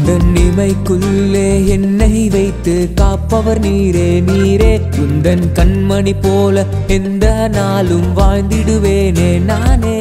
உந்தன் இமைக்குள்ளே என்னை வைத்து காப்பவர் நீரே நீரே உந்தன் கண்மணி போல எந்த நாளும் வாழ்ந்திடுவேனே நானே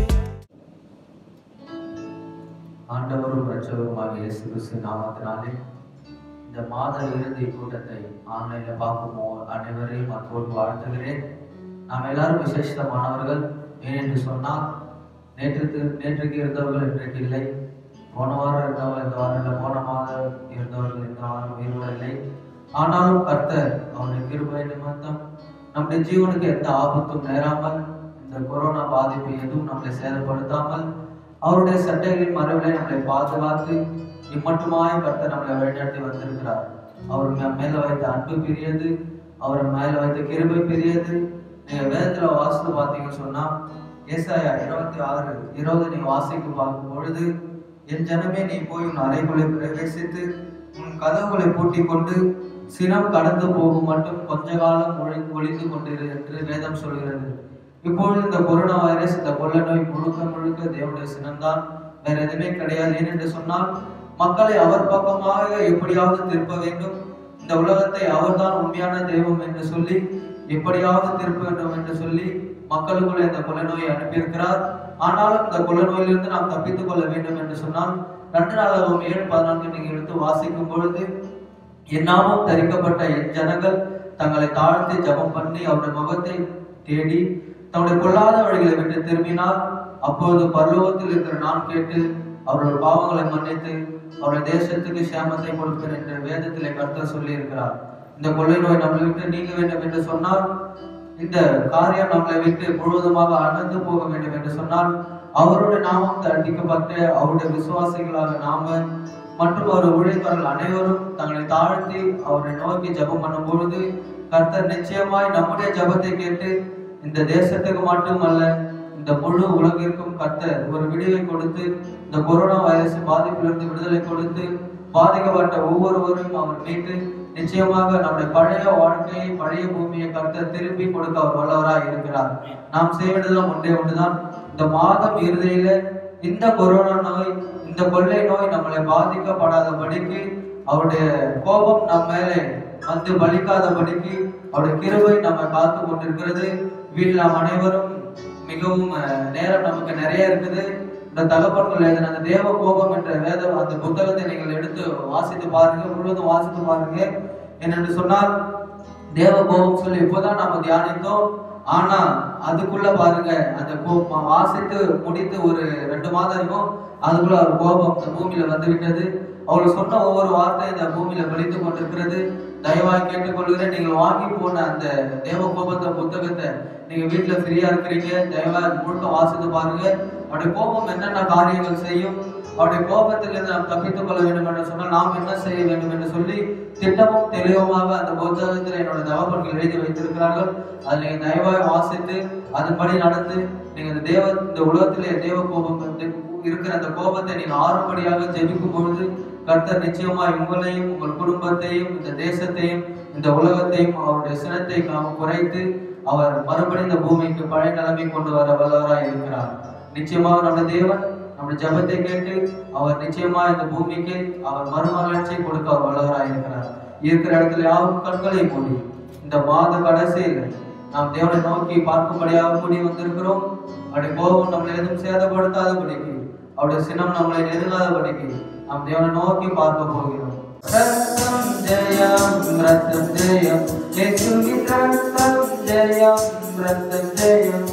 ஆண்டவரும் ரட்சகருமாக இயேசு கிறிஸ்து நாமத்தினாலே இந்த மாத இறுதி கூட்டத்தை ஆன்லைன்ல பார்க்கும் அனைவரையும் அன்போடு வாழ்த்துகிறேன் நாம் எல்லாரும் விசேஷமானவர்கள் ஏனென்று சொன்னால் நேற்று நேற்றுக்கு இருந்தவர்கள் இன்றைக்கு இல்லை போன வாரம் இருந்தவர்கள் இந்த வாரம் இல்லை போன மாதம் இருந்தவர்கள் இந்த வாரம் உயிரோடு இல்லை ஆனாலும் கர்த்தர் அவருடைய கிருபை நிமித்தம் நம்முடைய ஜீவனுக்கு எந்த ஆபத்தும் நேராமல் இந்த கொரோனா பாதிப்பு எதுவும் நம்மளை சேதப்படுத்தாமல் அவருடைய சட்டைகளின் மறைவிலே நம்மளை பாதுகாத்து இம்மட்டுமாய் கர்த்தர் நம்மளை வழிநடத்தி வந்திருக்கிறார் அவர் நம்ம மேல வைத்த அன்பு பெரியது அவர் மேல வைத்த கிருபை பெரியது நீங்க வேதத்துல வாசித்து பார்த்தீங்கன்னு சொன்னா ஏசாயா இருபத்தி ஆறு இருபது நீங்க வாசிக்க பார்க்கும் பொழுது என் ஜனமே நீ போய் உன் அறைக்குள்ளே பிரவேசித்து உன் கதவுகளை பூட்டி கொண்டு சினம் கடந்து போகும் மட்டும் கொஞ்ச காலம் ஒளி ஒளிந்து கொண்டிரு என்று வேதம் சொல்கிறது இப்பொழுது இந்த கொரோனா வைரஸ் இந்த கொள்ள நோய் முழுக்க முழுக்க தேவனுடைய சினம்தான் வேற எதுவுமே கிடையாது ஏனென்று சொன்னால் மக்களை அவர் பக்கமாக எப்படியாவது திருப்ப வேண்டும் இந்த உலகத்தை அவர்தான் உண்மையான தெய்வம் என்று சொல்லி எப்படியாவது திருப்ப வேண்டும் என்று சொல்லி மக்களுக்குள்ள இந்த கொள்ள நோயை அனுப்பியிருக்கிறார் ஆனாலும் இந்த கொள்ள நோயிலிருந்து நாம் தப்பித்துக் கொள்ள வேண்டும் என்று சொன்னால் ரெண்டு நாளாகவும் ஏழு பதினான்கு நீங்க எடுத்து வாசிக்கும் பொழுது என்னாமும் தரிக்கப்பட்ட என் ஜனங்கள் தங்களை தாழ்த்தி ஜெபம் பண்ணி அவருடைய முகத்தை தேடி தன்னுடைய கொள்ளாத வழிகளை விட்டு திரும்பினால் அப்பொழுது பரலோகத்தில் இருக்கிற நான் கேட்டு அவருடைய பாவங்களை மன்னித்து அவருடைய தேசத்துக்கு சேமத்தை கொடுப்பேன் என்று வேதத்திலே கர்த்தர் சொல்லி இருக்கிறார் இந்த கொள்ளை நோய் நம்மளை விட்டு நீங்க வேண்டும் என்று சொன்னால் இந்த காரியம் நம்மளை விட்டு முழுவதுமாக அகன்று போக வேண்டும் என்று சொன்னால் அவருடைய நாமம் தண்டிக்கப்பட்டு அவருடைய விசுவாசிகளாக நாம மற்றும் அவர் ஊழியக்காரர்கள் அனைவரும் தங்களை தாழ்த்தி அவரை நோக்கி ஜெபம் பண்ணும் பொழுது கர்த்தர் நிச்சயமாய் நம்முடைய ஜெபத்தை கேட்டு இந்த தேசத்துக்கு மட்டுமல்ல இந்த முழு உலகிற்கும் கர்த்தர் ஒரு விடுவை கொடுத்து இந்த கொரோனா வைரஸ் பாதிப்பிலிருந்து விடுதலை கொடுத்து பாதிக்கப்பட்ட ஒவ்வொருவரையும் அவர் மீட்டு நிச்சயமாக நம்முடைய பழைய வாழ்க்கையை பழைய பூமியை கர்த்தர் திருப்பி கொடுக்க அவர் வல்லவராய் இருக்கிறார் நாம் செய்ய வேண்டியதெல்லாம் ஒன்றே ஒன்றுதான் இந்த மாதம் இறுதியில இந்த கொரோனா நோய் இந்த கொள்ளை நோய் நம்மளை பாதிக்கப்படாதபடிக்கு அவருடைய கோபம் நம் மேலே வந்து பலிக்காதபடிக்கு அவருடைய கிருபை நம்ம காத்து கொண்டிருக்கிறது வீட்டில் நாம் அனைவரும் மிகவும் அஹ், நேரம் நமக்கு நிறைய இருக்குது இந்த தகப்பன்கள் எழுதின அந்த தேவ கோபம் என்ற வேத அந்த புத்தகத்தை நீங்கள் எடுத்து வாசித்து பாருங்க முழுவதும் வாசித்து பாருங்க என்னென்று சொன்னால் தேவ கோபம் சொல்லி இப்போதான் நம்ம தியானித்தோம் ஆனா அதுக்குள்ள பாருங்க அந்த கோ- வாசித்து முடித்து ஒரு ரெண்டு மாதம் இருக்கும் அதுக்குள்ள ஒரு கோபம் இந்த பூமியில வந்து விட்டது அவர் சொன்ன ஒவ்வொரு வார்த்தை இந்த பூமியில வெளித்து கொண்டிருக்கிறது தயவாய் கேட்டுக்கொள்கிறேன் நீங்கள் வாங்கி போன அந்த தேவ கோபத்தை புத்தகத்தை நீங்க வீட்டுல ஃப்ரீயா இருக்கிறீங்க தயவா முழுக்க வாசித்து பாருங்க அவருடைய கோபம் என்னென்ன காரியங்கள் செய்யும் அவருடைய கோபத்திலிருந்து நாம் தப்பித்துக் கொள்ள வேண்டும் என்று சொன்னால் நாம் என்ன செய்ய வேண்டும் என்று சொல்லி திட்டமும் தெளிவுமாக அந்த புத்தகத்தில் என்னோட தகப்பன்கள் எழுதி வைத்திருக்கிறார்கள் அதை நீங்க தயவாய் வாசித்து அதன்படி நடந்து நீங்க இந்த தேவ இந்த உலகத்திலே தேவ கோபம் வந்து இருக்கிற அந்த கோபத்தை நீங்க ஆறுபடியாக ஜெபிக்கும் பொழுது கர்த்தர் நிச்சயமாய் உங்களையும் உங்கள் குடும்பத்தையும் இந்த தேசத்தையும் இந்த உலகத்தையும் அவருடைய சினத்தை நாம் குறைத்து அவர் மறுபடியும் இந்த பூமிக்கு பழைய நிலைமை கொண்டு வர வல்லவராய் இருக்கிறார் நிச்சயமாக நம்ம தேவன் நம்முடைய ஜெபத்தை கேட்டு அவர் நிச்சயமா இந்த பூமிக்கு அவர் மறுமலர்ச்சியை கொடுக்க அவர் வல்லவராய் இருக்கிறார் இருக்கிற இடத்துல யாரும் கண்களை மூடி இந்த மாத கடைசியில் நாம் தேவனை நோக்கி பார்க்கும்படியாக கூடி வந்திருக்கிறோம் அவருடைய கோபம் நம்மளை எதுவும் சேதப்படுத்தாதபடிக்கு அவருடைய சினம் நம்மளை நெருங்காதபடிக்கு நாம் தேவனை நோக்கி பார்க்க போகிறோம் ரத்தம் ஜெயம் ரத்தம் ஜெயம் இயேசுவின் ரத்தம் ஜெயம் ரத்தம் ஜெயம்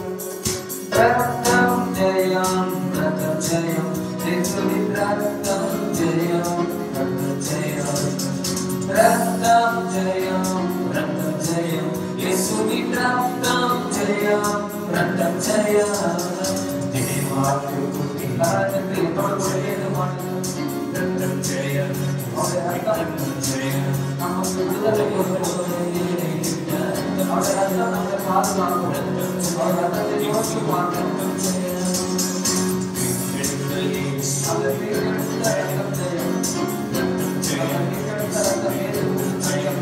ரத்தம் ஜெயம் ரத்தம் ஜெயம் இயேசுவின் ரத்தம் ஜெயம் ரத்தம் ஜெயம் ரத்தம் ஜெயம் ரத்தம் ஜெயம் இயேசுவின் ரத்தம் ஜெயம் ரத்தம் ஜெயம் திடீர்மாட்டு குட்டி காலத்துக்கு என்னோட கூட ஏதுமானது ரத்தம் ஜெயம் ரத்தம் ஜெயம் நமக்கு விடுதலை கொடுக்கிறது அவருடைய ரத்தம் நம்மை பாதுகாக்கும் அவர் ரத்தத்தை நோக்கி பார்க்கும் அந்த வீரெடுத்த ரத்தம் ஜெயம் அந்த வீரெடுத்த ரத்தம் இயேசுவின் ஜெயம்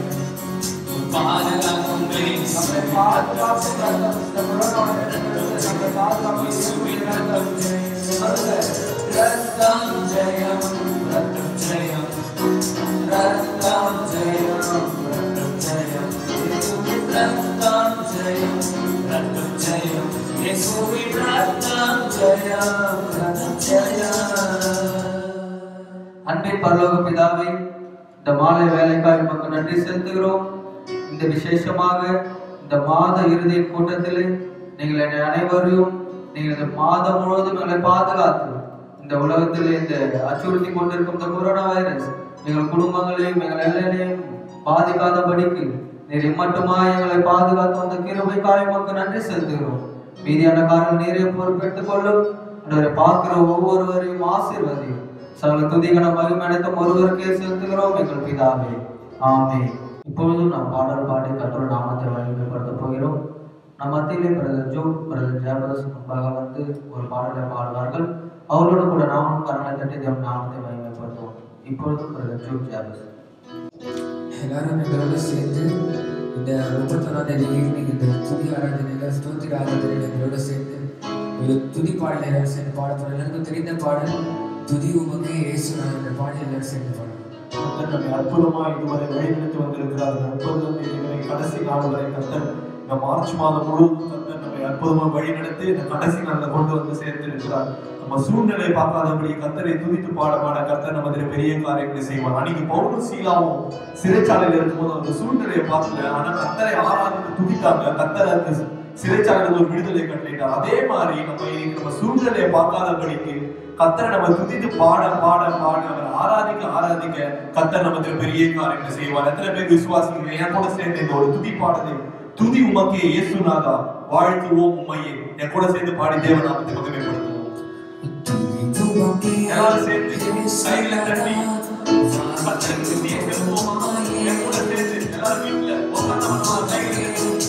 நம்மை பாதுகாக்கும் ரத்தம் இந்த கொரோனாவோட இடத்திலிருந்து நம்மை பாதுகாக்கும் இயேசுவின் ரத்தம் சொல்லுங்க. ரத்தம் ஜெயம் ரத்தம் ஜெயம் அன்பின் பரலோக பிதாவே இந்த மாலை வேலைக்காய் மக்கள் நன்றி செலுத்துகிறோம் இந்த விசேஷமாக இந்த மாத இறுதி கூட்டத்திலே நீங்கள் என்னை அனைவரையும் நீங்கள் இந்த மாதம் முழுவதும் எங்களை பாதுகாத்து இந்த உலகத்தில் இந்த அச்சுறுத்தி கொண்டிருக்கும் இந்த கொரோனா வைரஸ் எங்கள் குடும்பங்களையும் எங்கள் எல்லையிலையும் பாதிக்காதபடிக்கு நீர் இம்மட்டுமாய் எங்களை பாதுகாத்து வந்த கிருபைக்காய் மக்கள் நன்றி செலுத்துகிறோம் மீதியான காரணம் நீரே பொறுப்பெடுத்துக் கொள்ளும் அவரை பார்க்கிற ஒவ்வொருவரையும் ஆசீர்வதியும் சகல துதிகன மகிமை அனைத்தும் ஒருவருக்கே செலுத்துகிறோம் எங்கள் பிதாவே ஆமே இப்பொழுதும் நாம் பாடல் பாடி கற்றோர் நாமத்தை வலிமைப்படுத்த போகிறோம் நம் மத்தியிலே பிரதர் ஜோ பிரதர் ஜெயபிரதஸ் முன்பாக வந்து ஒரு பாடலை பாடுவார்கள் அவரோடு கூட நாமும் கரங்களை தட்டி தேவன் நாமத்தை மகிமைப்படுத்துவோம் இப்பொழுதும் பிரதர் ஜோ ஜெயபிரதஸ் எல்லாரும் எங்களோட சேர்ந்து இந்த முப்பத்தொன்னாம் தேதி ஈவினிங் இந்த துதி ஆராதனையில ஸ்தோத்திர ஆராதனையில எங்களோட சேர்ந்து ஒரு துதி பாடல் எல்லாரும் சேர்ந்து பாட போறோம் எல்லாருக்கும் தெரிந்த பாடல் துதி உமக்கு இயேசு நான் இந்த பாடல் எல்லாரும் சேர்ந்து பாடுறோம் கர்த்தர் நம்மை அற்புதமா இதுவரை வழிநடத்தி வந்திருக்கிறார் முப்பதாம் தேதி வரை கடைசி நாள் வரை கர்த்தர் இந்த மார்ச் மாதம் முழுவதும் கர்த்தர் நம்மை அற்புதமா வழிநடத்தி இந்த கடைசி நாள்ல கொண்டு வந்து சேர்த்திருக்கிறார் நம்ம சூழ்நிலை பார்க்காதபடி கர்த்தரை துதித்து பாட பாட கர்த்தர் நமது பெரிய காரியங்களை செய்வார் அன்னைக்கு பவுலும் சீலாவும் சிறைச்சாலையில இருக்கும்போது அந்த சூழ்நிலையை பார்க்கல ஆனா கர்த்தரை ஆராதித்து துதித்தாங்க கர்த்தர் அந்த சிறைச்சாலையில் ஒரு விடுதலை கட்டளையிட்டார் அதே மாதிரி நம்ம இன்னைக்கு நம்ம சூழ்நிலையை பார்க்காதபடிக்கு கத்தரை நம்ம துதித்து பாட பாட பாட அவர் ஆராதிக்க ஆராதிக்க கத்தர் நமக்கு பெரிய காரியங்களை செய்வார் எத்தனை பேர் விசுவாசிங்க என் கூட சேர்ந்து இந்த ஒரு துதி பாடுது துதி உமக்கே இயேசுநாதா வாழ்த்துவோம் உம்மையே என் கூட சேர்ந்து பாடி தேவ நாமத்தை மகிமைப்படுத்துவோம் எல்லாரும் சேர்ந்து கையில தட்டி கத்தரை துதியை செலுத்துவோமா? என் கூட சேர்ந்து எல்லாரும் வீட்டுல உட்கார்ந்தவனா கையில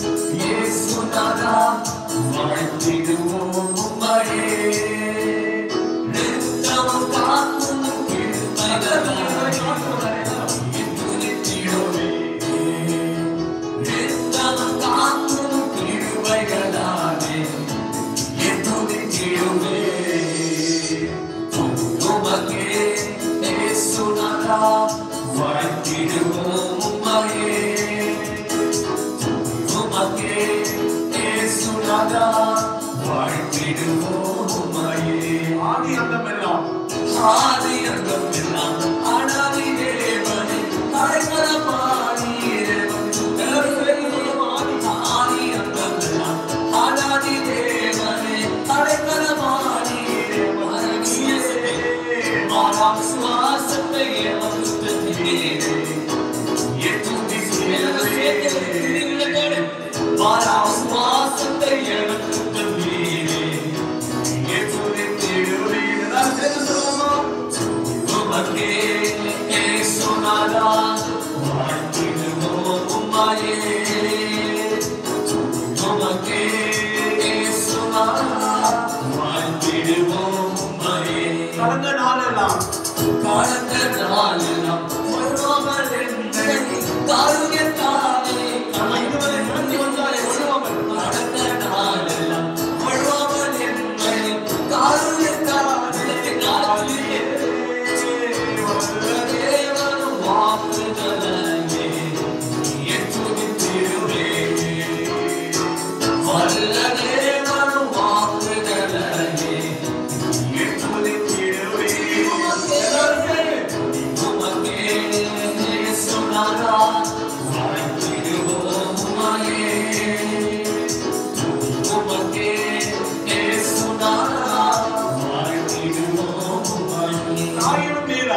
ஆதி அந்தம் எல்லாம் கடந்த நாளெல்லாம் நம்ம இதுவரை நடந்து வந்தாலே ஒழுவாமல் ஆயிரம் பேரா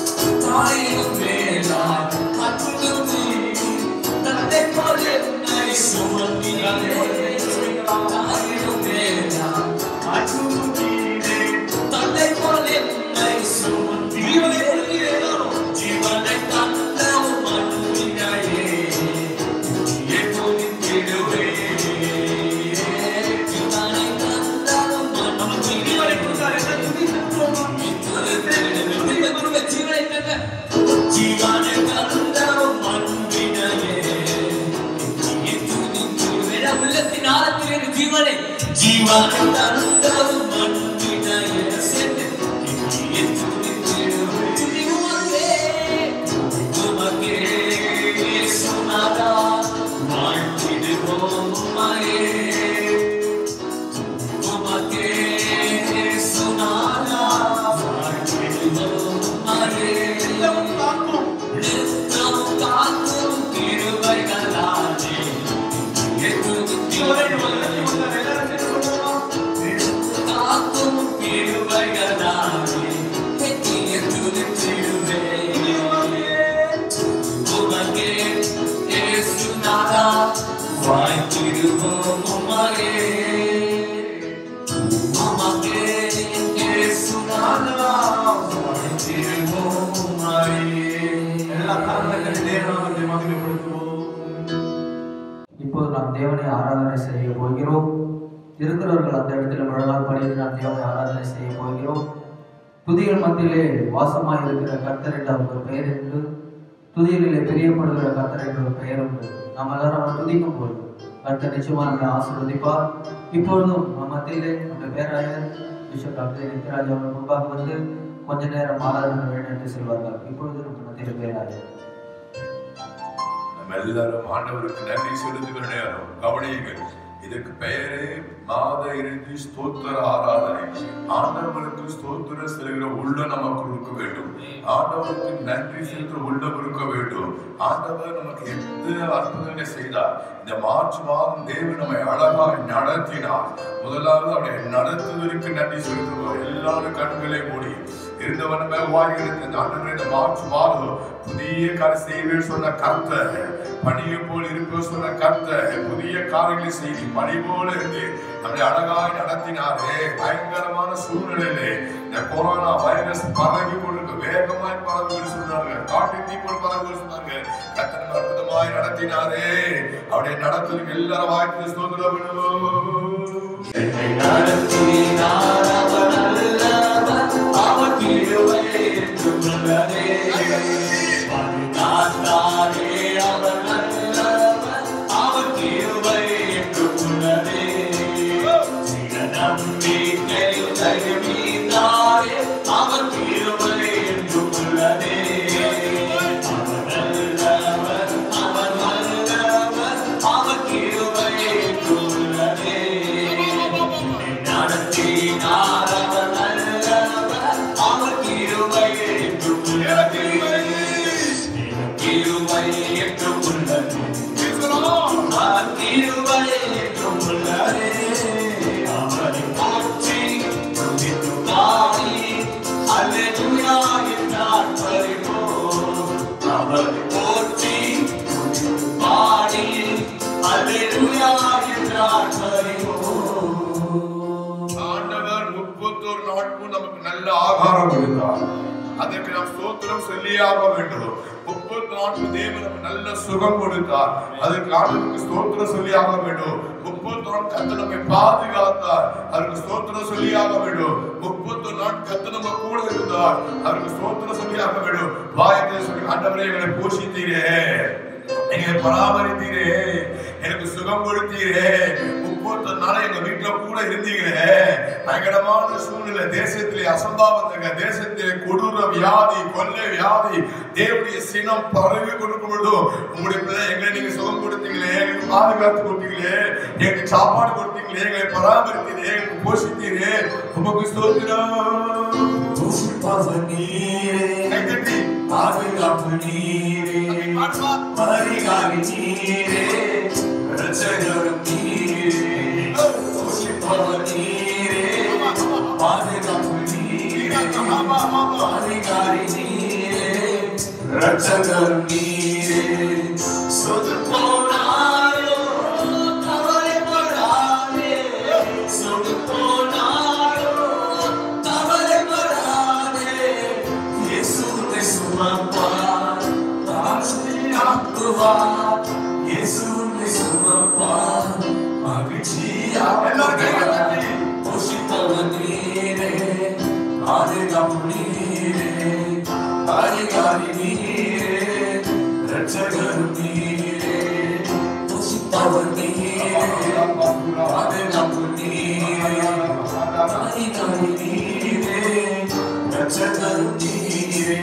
ஜீவனை கொடுக்கிறேன் நமக்கு ஜீவனை கொடுத்தார் என்ன துதி செலுத்துவோமா? ஜீவனை ஜீவனை தந்தரும் மண்ணினையே சென்று உமக்கே நித்தமும் காக்கும் நித்தம் காக்கும் கிருபைகளாலே இதுவரை நம்ம நடத்தி வந்தார். எல்லாரும் சேர்ந்து சொல்லுவோமா? காக்கும் கிருபைகளாலே எத்திய துதித்திடுவே உமக்கே இயேசுநாதா வாய்த்திடுவோம் உமரே உமக்கே இயேசுநாதா வாய்த்திடுவோம் உமரே எல்லா காரணங்களை தேவனாமத்தை மகிமைப்படுத்துவோம் இப்போது நாம் தேவனை ஆராதனை செய்ய போகிறோம் இருக்கிறவர்கள் அந்த இடத்துல முழங்கால் படித்து நாம் தேவனை ஆராதனை செய்ய போகிறோம் துதிகள் மத்தியிலே வாசமாய் இருக்கிற கர்த்தர் என்ற ஒரு பெயர் உண்டு துதிகளிலே பிரியப்படுகிற கர்த்தர் என்ற ஒரு பெயர் உண்டு நாம் எல்லாரும் அவரை துதிக்கும் போது கர்த்தர் நிச்சயமா நம்மை ஆசீர்வதிப்பார் இப்பொழுதும் நம் மத்தியிலே நம்முடைய பேராயர் பிஷப் டாக்டர் நித்யராஜ் அவர்கள் முன்பாக வந்து கொஞ்ச நேரம் ஆராதனை வேண்டும் என்று செல்வார்கள் இப்பொழுது நம்ம மத்தியிலே பேராயர் நம்ம எல்லாரும் ஆண்டவருக்கு நன்றி செலுத்துகிற நேரம் கவனியுங்கள் இதுக்கு பெயரே மாத இறுதி ஸ்தோத்திர ஆராதனை ஆண்டவருக்கு ஸ்தோத்திர செலுகிற உள்ள நமக்கு இருக்க வேண்டும் ஆண்டவருக்கு நன்றி செலுத்துற உள்ளம் இருக்க வேண்டும் ஆண்டவர் நமக்கு எத்தனை அற்புதங்களை செய்தார் இந்த மார்ச் மாதம் தேவன் நம்மை அழகாக நடத்தினார் முதலாவது அவருடைய நடத்துவதற்கு நன்றி செலுத்துவோம் எல்லாரும் கண்களை மூடி இருந்தவன் மேல் வாய்களுக்கு இந்த ஆண்டவரே இந்த மார்ச் மாதம் புதிய காரை செய்வேன் சொன்ன கர்த்தர் பணியை போல் இருப்ப சொன்ன கர்த்தர் புதிய காரியங்களை செய்தி பணி போல இருந்து நம்மை அழகாய் நடத்தினாரே பயங்கரமான சூழ்நிலையிலே இந்த கொரோனா வைரஸ் பரவி கொண்டிருக்க வேகமாய் பரவி சொன்னாங்க காட்டு தீ போல் பரவி சொன்னாங்க கர்த்தர் அற்புதமாய் நடத்தினாரே அவருடைய நடத்துவதற்கு எல்லாரும் வாய்ப்பு ஸ்தோத்திரம் என்னை நடத்தினார் அவர் நல்லவர் அவர் கிருபை என்றும் உள்ளதே பாதுகாத்தாரே அவர் நல்லவர் அவர் கிருபை என்றும் உள்ளதே சில நம்பிக்கையில் தைரியத்தாரே அவர் கிருபை என்றும் உள்ளதே அவர் நல்லவர் அவர் நல்லவர் அவர் கிருபை என்றும் உள்ளதே நடத்தினார் அவர் நல்லவர் அவர் கிருபை என்றும் உள்ளதே கிருபை என்றும் உள்ளது அவர் கிருபை என்றும் உள்ளதே அவரை போற்றி துதித்து பாடி அல்லேலூயா என்றார் பரிபோம் அவரை போற்றி துதித்து பாடி அல்லேலூயா என்றார் பரிபோம் ஆண்டவர் முப்பத்தோரு நாட்கள் நமக்கு நல்ல ஆகாரம் கொடுத்தார் அதற்கு நாம் ஸ்தோத்திரம் சொல்லியே ஆக வேண்டும் முப்பத்தி நான்கு தேவன் நமக்கு நல்ல சுகம் கொடுத்தார் அதற்கு ஆண்டவருக்கு ஸ்தோத்திரம் சொல்லி ஆக வேண்டும் முப்பத்தி நான்கு கத்து நம்மை பாதுகாத்தார் அதற்கு ஸ்தோத்திரம் சொல்லி ஆக வேண்டும் முப்பத்தி நான்கு கத்து நம்ம கூட இருந்தார் அதற்கு ஸ்தோத்திரம் சொல்லி ஆக வேண்டும் வாயத்தை சொல்லி ஆண்டவரே எங்களை போஷித்தீரே எங்களை பராமரித்தீரே எனக்கு சுகம் கொடுத்தீரே முப்பத்தி நாள் எங்க வீட்டுல கூட இருந்தீங்களே பயங்கரமான சூழ்நிலை தேசத்திலே அசம்பாவத்துங்க தேசத்திலே கொடூர வியாதி கொள்ளை வியாதி தேவனுடைய சினம் பரவி கொடுக்கும் பொழுதும் உங்களுடைய பிள்ளை எங்களை நீங்க சுகம் கொடுத்தீங்களே எங்களுக்கு பாதுகாத்து கொடுத்தீங்களே எங்களுக்கு சாப்பாடு கொடுத்தீங்களே எங்களை பராமரித்தீரே எங்களுக்கு போஷித்தீரே உமக்கு ஸ்தோத்திரம் புஷ்பவர் நீரே கைதட்டி பாதுகாப்பு நீரே பரிகாரி நீரே ரட்சகரும் நீரே புஷ்பவர் நீரே பாதுகாப்பு நீரே பரிகாரி நீரே ரட்சகரும் நீரே சொது போனாயோ கவலைப்படாதே சொது போனாயோ கவலைப்படாதே இயேசுவை சுமப்பார் தாழ்ச்சியாக்குவார் இயேசுவை சுமப்பார் மகிழ்ச்சியாக போஷிப்பவர் நீரே பாதுகாப்பு நீரே பாதுகாரி நீரே ரட்சகர் நீரே போஷிப்பவர் நீரே பாதுகாப்பு நீரே பாதுகாரி நீரே ரட்சகர் நீரே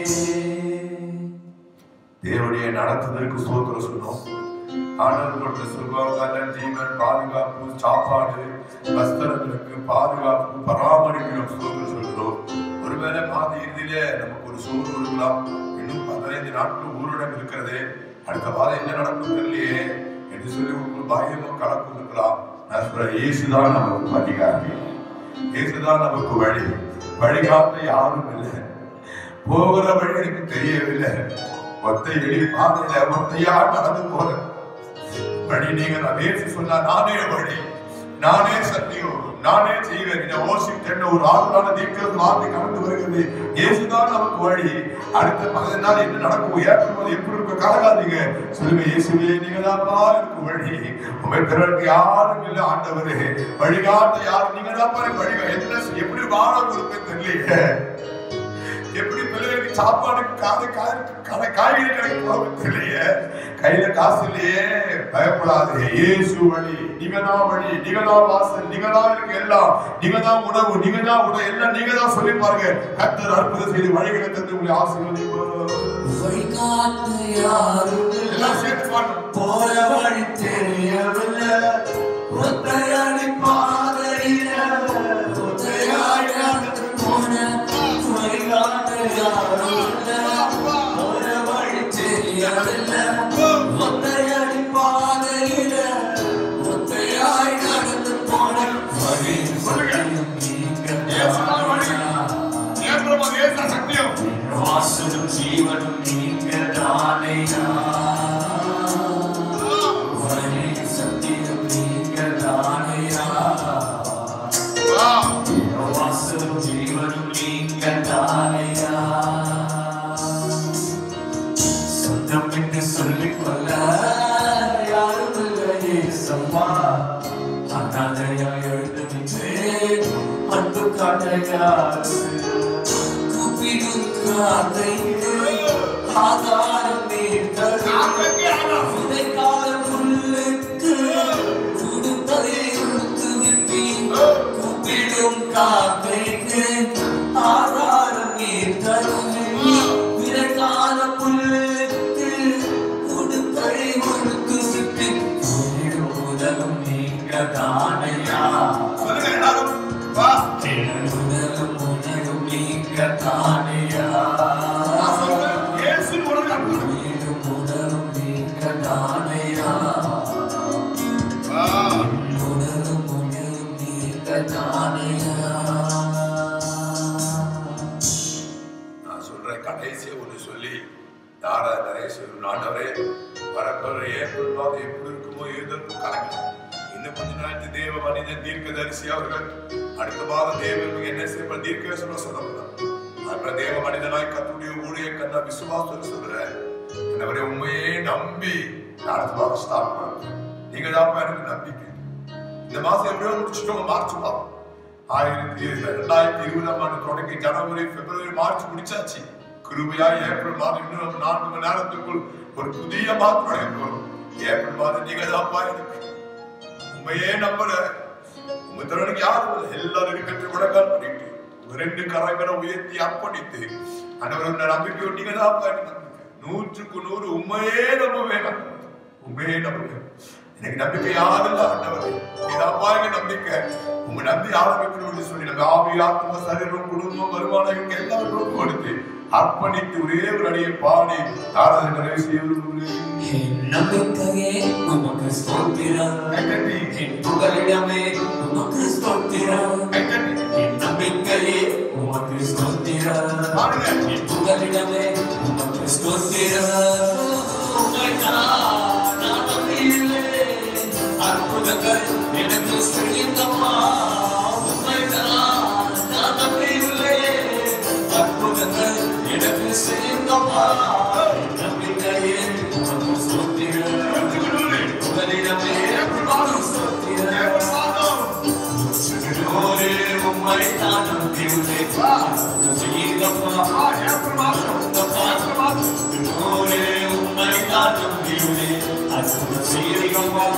தேவனுடைய நடத்துதலுக்கு சோத்திரம் சொன்னோம் ஆண்டவர் கொடுத்த சுகம் கலன் ஜீவன் பாதுகாப்பு சாப்பாடு வஸ்திரங்களுக்கு பாதுகாப்பு பராமரிக்கிறோம் சோத்திரம் சொல்கிறோம் ஒரு ஒருவேளை மாத இறுதியில நமக்கு ஒரு சோறு இருக்கலாம் இன்னும் பதினைந்து நாட்கள் ஊரடங்கு இருக்கிறது அடுத்த வாரம் என்ன நடக்கும் தெரியலையே என்று சொல்லி உங்களுக்கு பயமும் கலக்கும் இருக்கலாம் நான் சொல்றேன் இயேசுதான் நமக்கு அதிகாரி இயேசுதான் நமக்கு வழி வழிகாட்ட யாரும் இல்லை போகிற வழி எனக்கு தெரியவில்லை ஒத்தை வெளி பாதையில ஒத்தையா நடந்து போறேன் வழி நீங்க நான் இயேசு சொன்னா நானே வழி நானே சத்தியம் நானே செய்வேன் இந்த ஓசிப் என்ற ஒரு ஆளுநரான தீர்க்கிறது வார்த்தை கடந்து வருகிறது இயேசுதான் நமக்கு வழி அடுத்த பதினஞ்சு நாள் என்ன நடக்கும் ஏற்படுவது எப்படி இருக்கும் கலகாதீங்க சொல்லுங்க இயேசுவே நீங்க தான்ப்பா எனக்கு வழி உங்க பிறருக்கு யாரும் இல்லை ஆண்டவரே வழிகாட்ட யாரும் நீங்க தான்ப்பா எனக்கு வழி என்ன எப்படி வாழ கொடுப்பேன் தெரியலையே எப்படி பிள்ளைகளுக்கு சாப்பாடு காது காது கடை காய்கறி கடைக்கு போக தெரியலையே கையில காசு இல்லையே பயப்படாதே இயேசு வழி நீங்க தான் வழி நீங்க தான் வாசல் நீங்க தான் எனக்கு எல்லாம் நீங்க தான் உணவு நீங்க தான் உணவு எல்லாம் நீங்க தான் சொல்லி பாருங்க கத்தர் அற்புதம் செய்து வழிகளை தந்து உங்களை ஆசீர்வதிப்பார் வழிகாட்டு யாரும் இல்லை. எல்லாம் சேர்த்து பாருங்க போற வழி தெரியவில்லை ஒத்தையடி பாதையில ஒத்தையாடி நடந்து போன வழிகாட்டு யாரும் இல்லை. போற வழி தெரியவில்லை ஒத்தையடி பாதையில ஒத்தையாடி நடந்து போன வழி சத்தியம் இயேசுதான் வழி. நீங்க ஏற்படுமா இயேசு சத்தியம் வாசலும் ஜீவனும் நீங்க தானையா வழி சத்தியம் நீங்க தானையா வா. வாசலும் ஜீவனும் நீங்க தானையா சொந்தம் என்று சொல்லிக் கொள்ள யாரும் இல்லையே சம்மா அனாதையா எழுந்து நின்றேன் அன்பு காட்டையா கூப்பிடும் காதைக்கு ஆதாரம் நீர் தரும் விதைக்கால புல்லுக்கு கொடுப்பதை கொடுத்து விட்டீர் கூப்பிடும் காக்கைக்கு ஆதாரம் நீர் தரும் விதைக்கால புல்லுக்கு கொடுப்பதை கொடுத்து விட்டீர் முதலும் நீங்க தானையா சொல்லுங்க எல்லாரும் வா முதலும் முதலும் நீங்க தானையா நான் சொல்றேன் இயேசு உனக்கு அற்புதம். வீடு முதலும் நீங்க தானையா வா. முதலும் முதலும் நீங்க தானையா நான் சொல்றேன் கடைசியா ஒண்ணு சொல்லி யார நிறைய சொல்லணும் ஆண்டவரே வரப்போற ஏப்ரல் மாதம் எப்படி இருக்குமோ ஏதற்கும் கலக்கலாம் இன்னும் கொஞ்ச நாளைக்கு தேவ மனிதன் தீர்க்கதரிசி அவர்கள் அடுத்த மாதம் தேவனுக்கு என்ன செய்ய தீர்க்க சொல்ல சொல்லலாம் அப்புறம் தேவ மனிதனாய் கத்துடைய ஊழிய கண்ணா விசுவாசம் சொல்றேன் என்னவரே உண்மையே நம்பி நான் அடுத்த மாதம் ஸ்டார்ட் பண்ணுறேன் நீங்க தான் எனக்கு நம்பிக்கை இந்த மாசம் எப்படியோ முடிச்சுட்டோம் மார்ச் மாதம் ஆயிரத்தி ரெண்டாயிரத்தி இருபதாம் ஆண்டு தொடங்கி ஜனவரி பிப்ரவரி மார்ச் முடிச்சாச்சு கிருபையா ஏப்ரல் மாதம் இன்னும் நம்ம நான்கு மணி நேரத்துக்குள் ஒரு புதிய மாதம் அடைய போறோம் ஏப்ரல் மாதம் நீங்க தான்ப்பா எனக்கு உண்மையே நம்பல உங்க திறனுக்கு யாரும் இல்லை எல்லாரும் இருக்கிறது முடங்கால் பண்ணிட்டு உங்க ரெண்டு கரைகளை உயர்த்தி அர்ப்பணித்து அனைவரும் நம்பிக்கை நீங்க தான்ப்பா எனக்கு நம்பிக்கை நூற்றுக்கு நூறு உண்மையே நம்புவேன் நான். உண்மையே நம்புவேன் எனக்கு நம்பிக்கை யாரும் இல்ல ஆண்டவரே இதாப்பா எங்க நம்பிக்கை உங்க நம்பி ஆரம்பிக்கணும்னு சொல்லி நம்ம ஆவி ஆத்ம சரீரம் குடும்பம் வருமானம் இவங்க எல்லாம் பொறுப்பு கொடுத்து அர்ப்பணித்து ஒரே ஒரு அடியை பாடி ஆராதனை நிறைவு செய்வது என் நம்பிக்கையே உமக்கு ஸ்தோத்திரம் கைகட்டி என் புகலிடமே உமக்கு ஸ்தோத்திரம் கைகட்டி என் நம்பிக்கையே உமக்கு ஸ்தோத்திரம் பாருங்க என் புகலிடமே உமக்கு ஸ்தோத்திரம் உம்மைத்தான் நான் நம்பியுள்ளேன். அற்புதங்கள் எனக்கு செய்யுங்கம்மா. உம்மைத்தான் நான் நம்பியுள்ளேன். அற்புதங்கள் எனக்கு செய்யுங்கம்மா. என் நம்பிக்கையே உமக்கு ஸ்தோத்திரம். என் புகலிடமே உமக்கு ஸ்தோத்திரம். ஏப்ரல் மாதம் சிறுவோரே உம்மைத்தான் நம்பியுள்ளேன். அற்புதம் செய்யுங்கம்மா. ஆ, ஏப்ரல் மாதம் ஏப்ரல் மாதம் சிறுவோரே உம்மைத்தான் நம்பியுள்ளேன். அற்புதம் செய்யுங்கம்மா.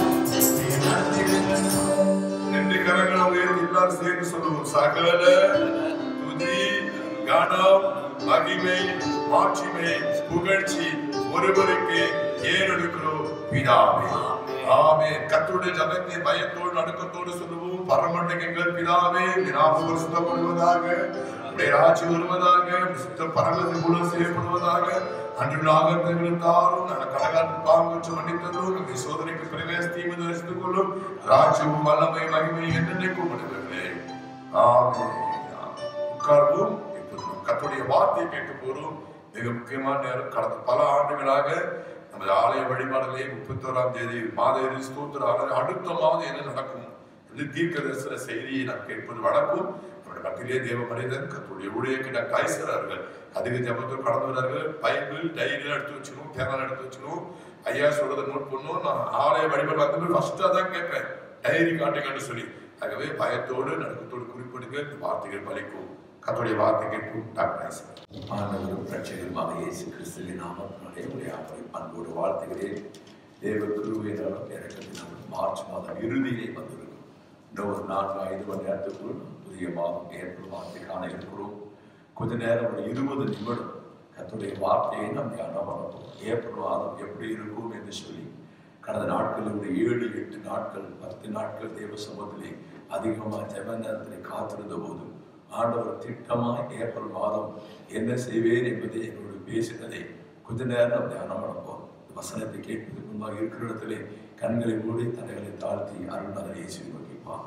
ரெண்டு கரங்களை உயர்த்தி எல்லாரும் சேர்ந்து சொல்லுவோம் சகல துதி கனம் மகிமை மாட்சிமை புகழ்ச்சி ஒருவருக்கு ஏறெடுக்கிறோம் பிதாவே ஆமே கத்தருடைய ஜபத்தை பயத்தோடு நடுக்கத்தோடு சொல்லுவோம் பரமண்டை எங்கள் பிதாவே வினாம சுத்தப்படுவதாக உடைய ராட்சி வருவதாக சுத்த பரமத்தை கூட செய்யப்படுவதாக அன்று நாகர்கள் தாரும் நான் கடகாட்டு பாவற்று மன்னித்தரும் இந்த சோதனைக்கு பிரவேச தீமை தரிசித்துக் கொள்ளும் ராஜ்யமும் வல்லமை மகிமை என்னென்னைக்கும் பண்ணுகிறே ஆமே உட்கார்வோம் இப்போது நம் கர்த்தருடைய வார்த்தையை கேட்டு போறோம் மிக முக்கியமான நேரம் கடந்த பல ஆண்டுகளாக நமது ஆலய வழிபாடுகளே முப்பத்தோராம் தேதி மாத இறுதி ஸ்தோத்திர ஆராதனை. அடுத்த மாதம் என்ன நடக்கும் என்று தீர்க்க தரிசன செய்தியை நாம் கேட்பது வழக்கம் நம்முடைய மத்தியிலே தேவ மனிதன் கத்துடைய ஊழியர்கிட்ட கைசர் அவர்கள் அதிக ஜபத்தில் கடந்து வரார்கள் பைபிள் டைரி எடுத்து வச்சுக்கணும் பேனா எடுத்து வச்சுக்கணும் ஐயா சொல்றதை நோட் பண்ணும் நான் ஆலய வழிபாடு வந்து ஃபர்ஸ்ட் அதான் கேட்பேன் டைரி காட்டுங்கன்னு சொல்லி ஆகவே பயத்தோடு நடுக்கத்தோடு குறிப்பிடுங்க இந்த வார்த்தைகள் பலிக்கும் கத்துடைய வார்த்தை கேட்கும் டாக்டர் ஐசன் ஆண்டவரும் ரட்சகருமாக இயேசு கிறிஸ்துவின் நாமத்தினாலே உடைய அவரை அன்போடு வாழ்த்துகிறேன் தேவ குருவினாலும் இறக்கத்தினாலும் மார்ச் மாதம் இறுதியிலே வந்திருக்கும் இன்னும் ஒரு நான்கு ஐந்து மணி நேரத்துக்குள் புதிய மாதம் ஏப்ரல் மாதத்தை காண இருக்கிறோம் கொஞ்ச நேரம் ஒரு இருபது நிமிடம் கத்துடைய வார்த்தையை நாம் தியானம் பண்ணணும் ஏப்ரல் மாதம் எப்படி இருக்கும் என்று சொல்லி கடந்த நாட்களில் ஒரு ஏழு எட்டு நாட்கள் பத்து நாட்கள் தேவ சமூகத்திலே அதிகமாக ஜெப நேரத்திலே காத்திருந்த போது ஆண்டவர் திட்டமாய் ஏப்ரல் மாதம் என்ன செய்வேன் என்பதை என்னோடு பேசினதை கொஞ்ச நேரம் தியானம் பண்ணப்போம் வசனத்தை கேட்பதற்கு முன்பாக இருக்கிற இடத்திலே கண்களை மூடி தலைகளை தாழ்த்தி அருள்நாதன் இயேசு நோக்கிப்பான்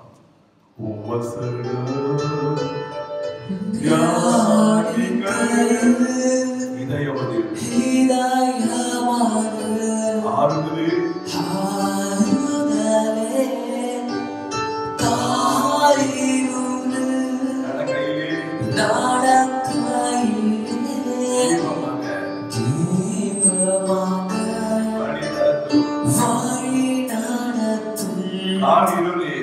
இதயமதில் ஆறுதலே நடக்கையிலே தீபமாக வழி நடத்தும் காரிருளே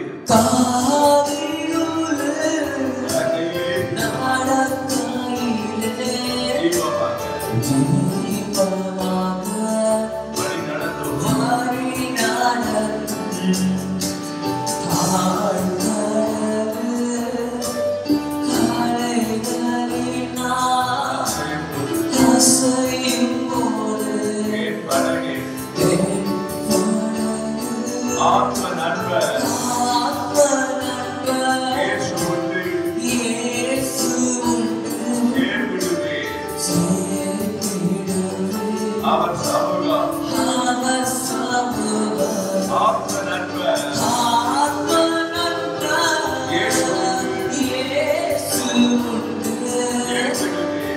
நடக்கையிலே தீபமாக வழி நடத்தும் கேட்பழகே ஆத்ம நண்பர் இயேசு உண்டு கேள்விடுவே அவர் சமூகம் ஆத்ம நண்பர் இயேசு உண்டு கேள்விடுவே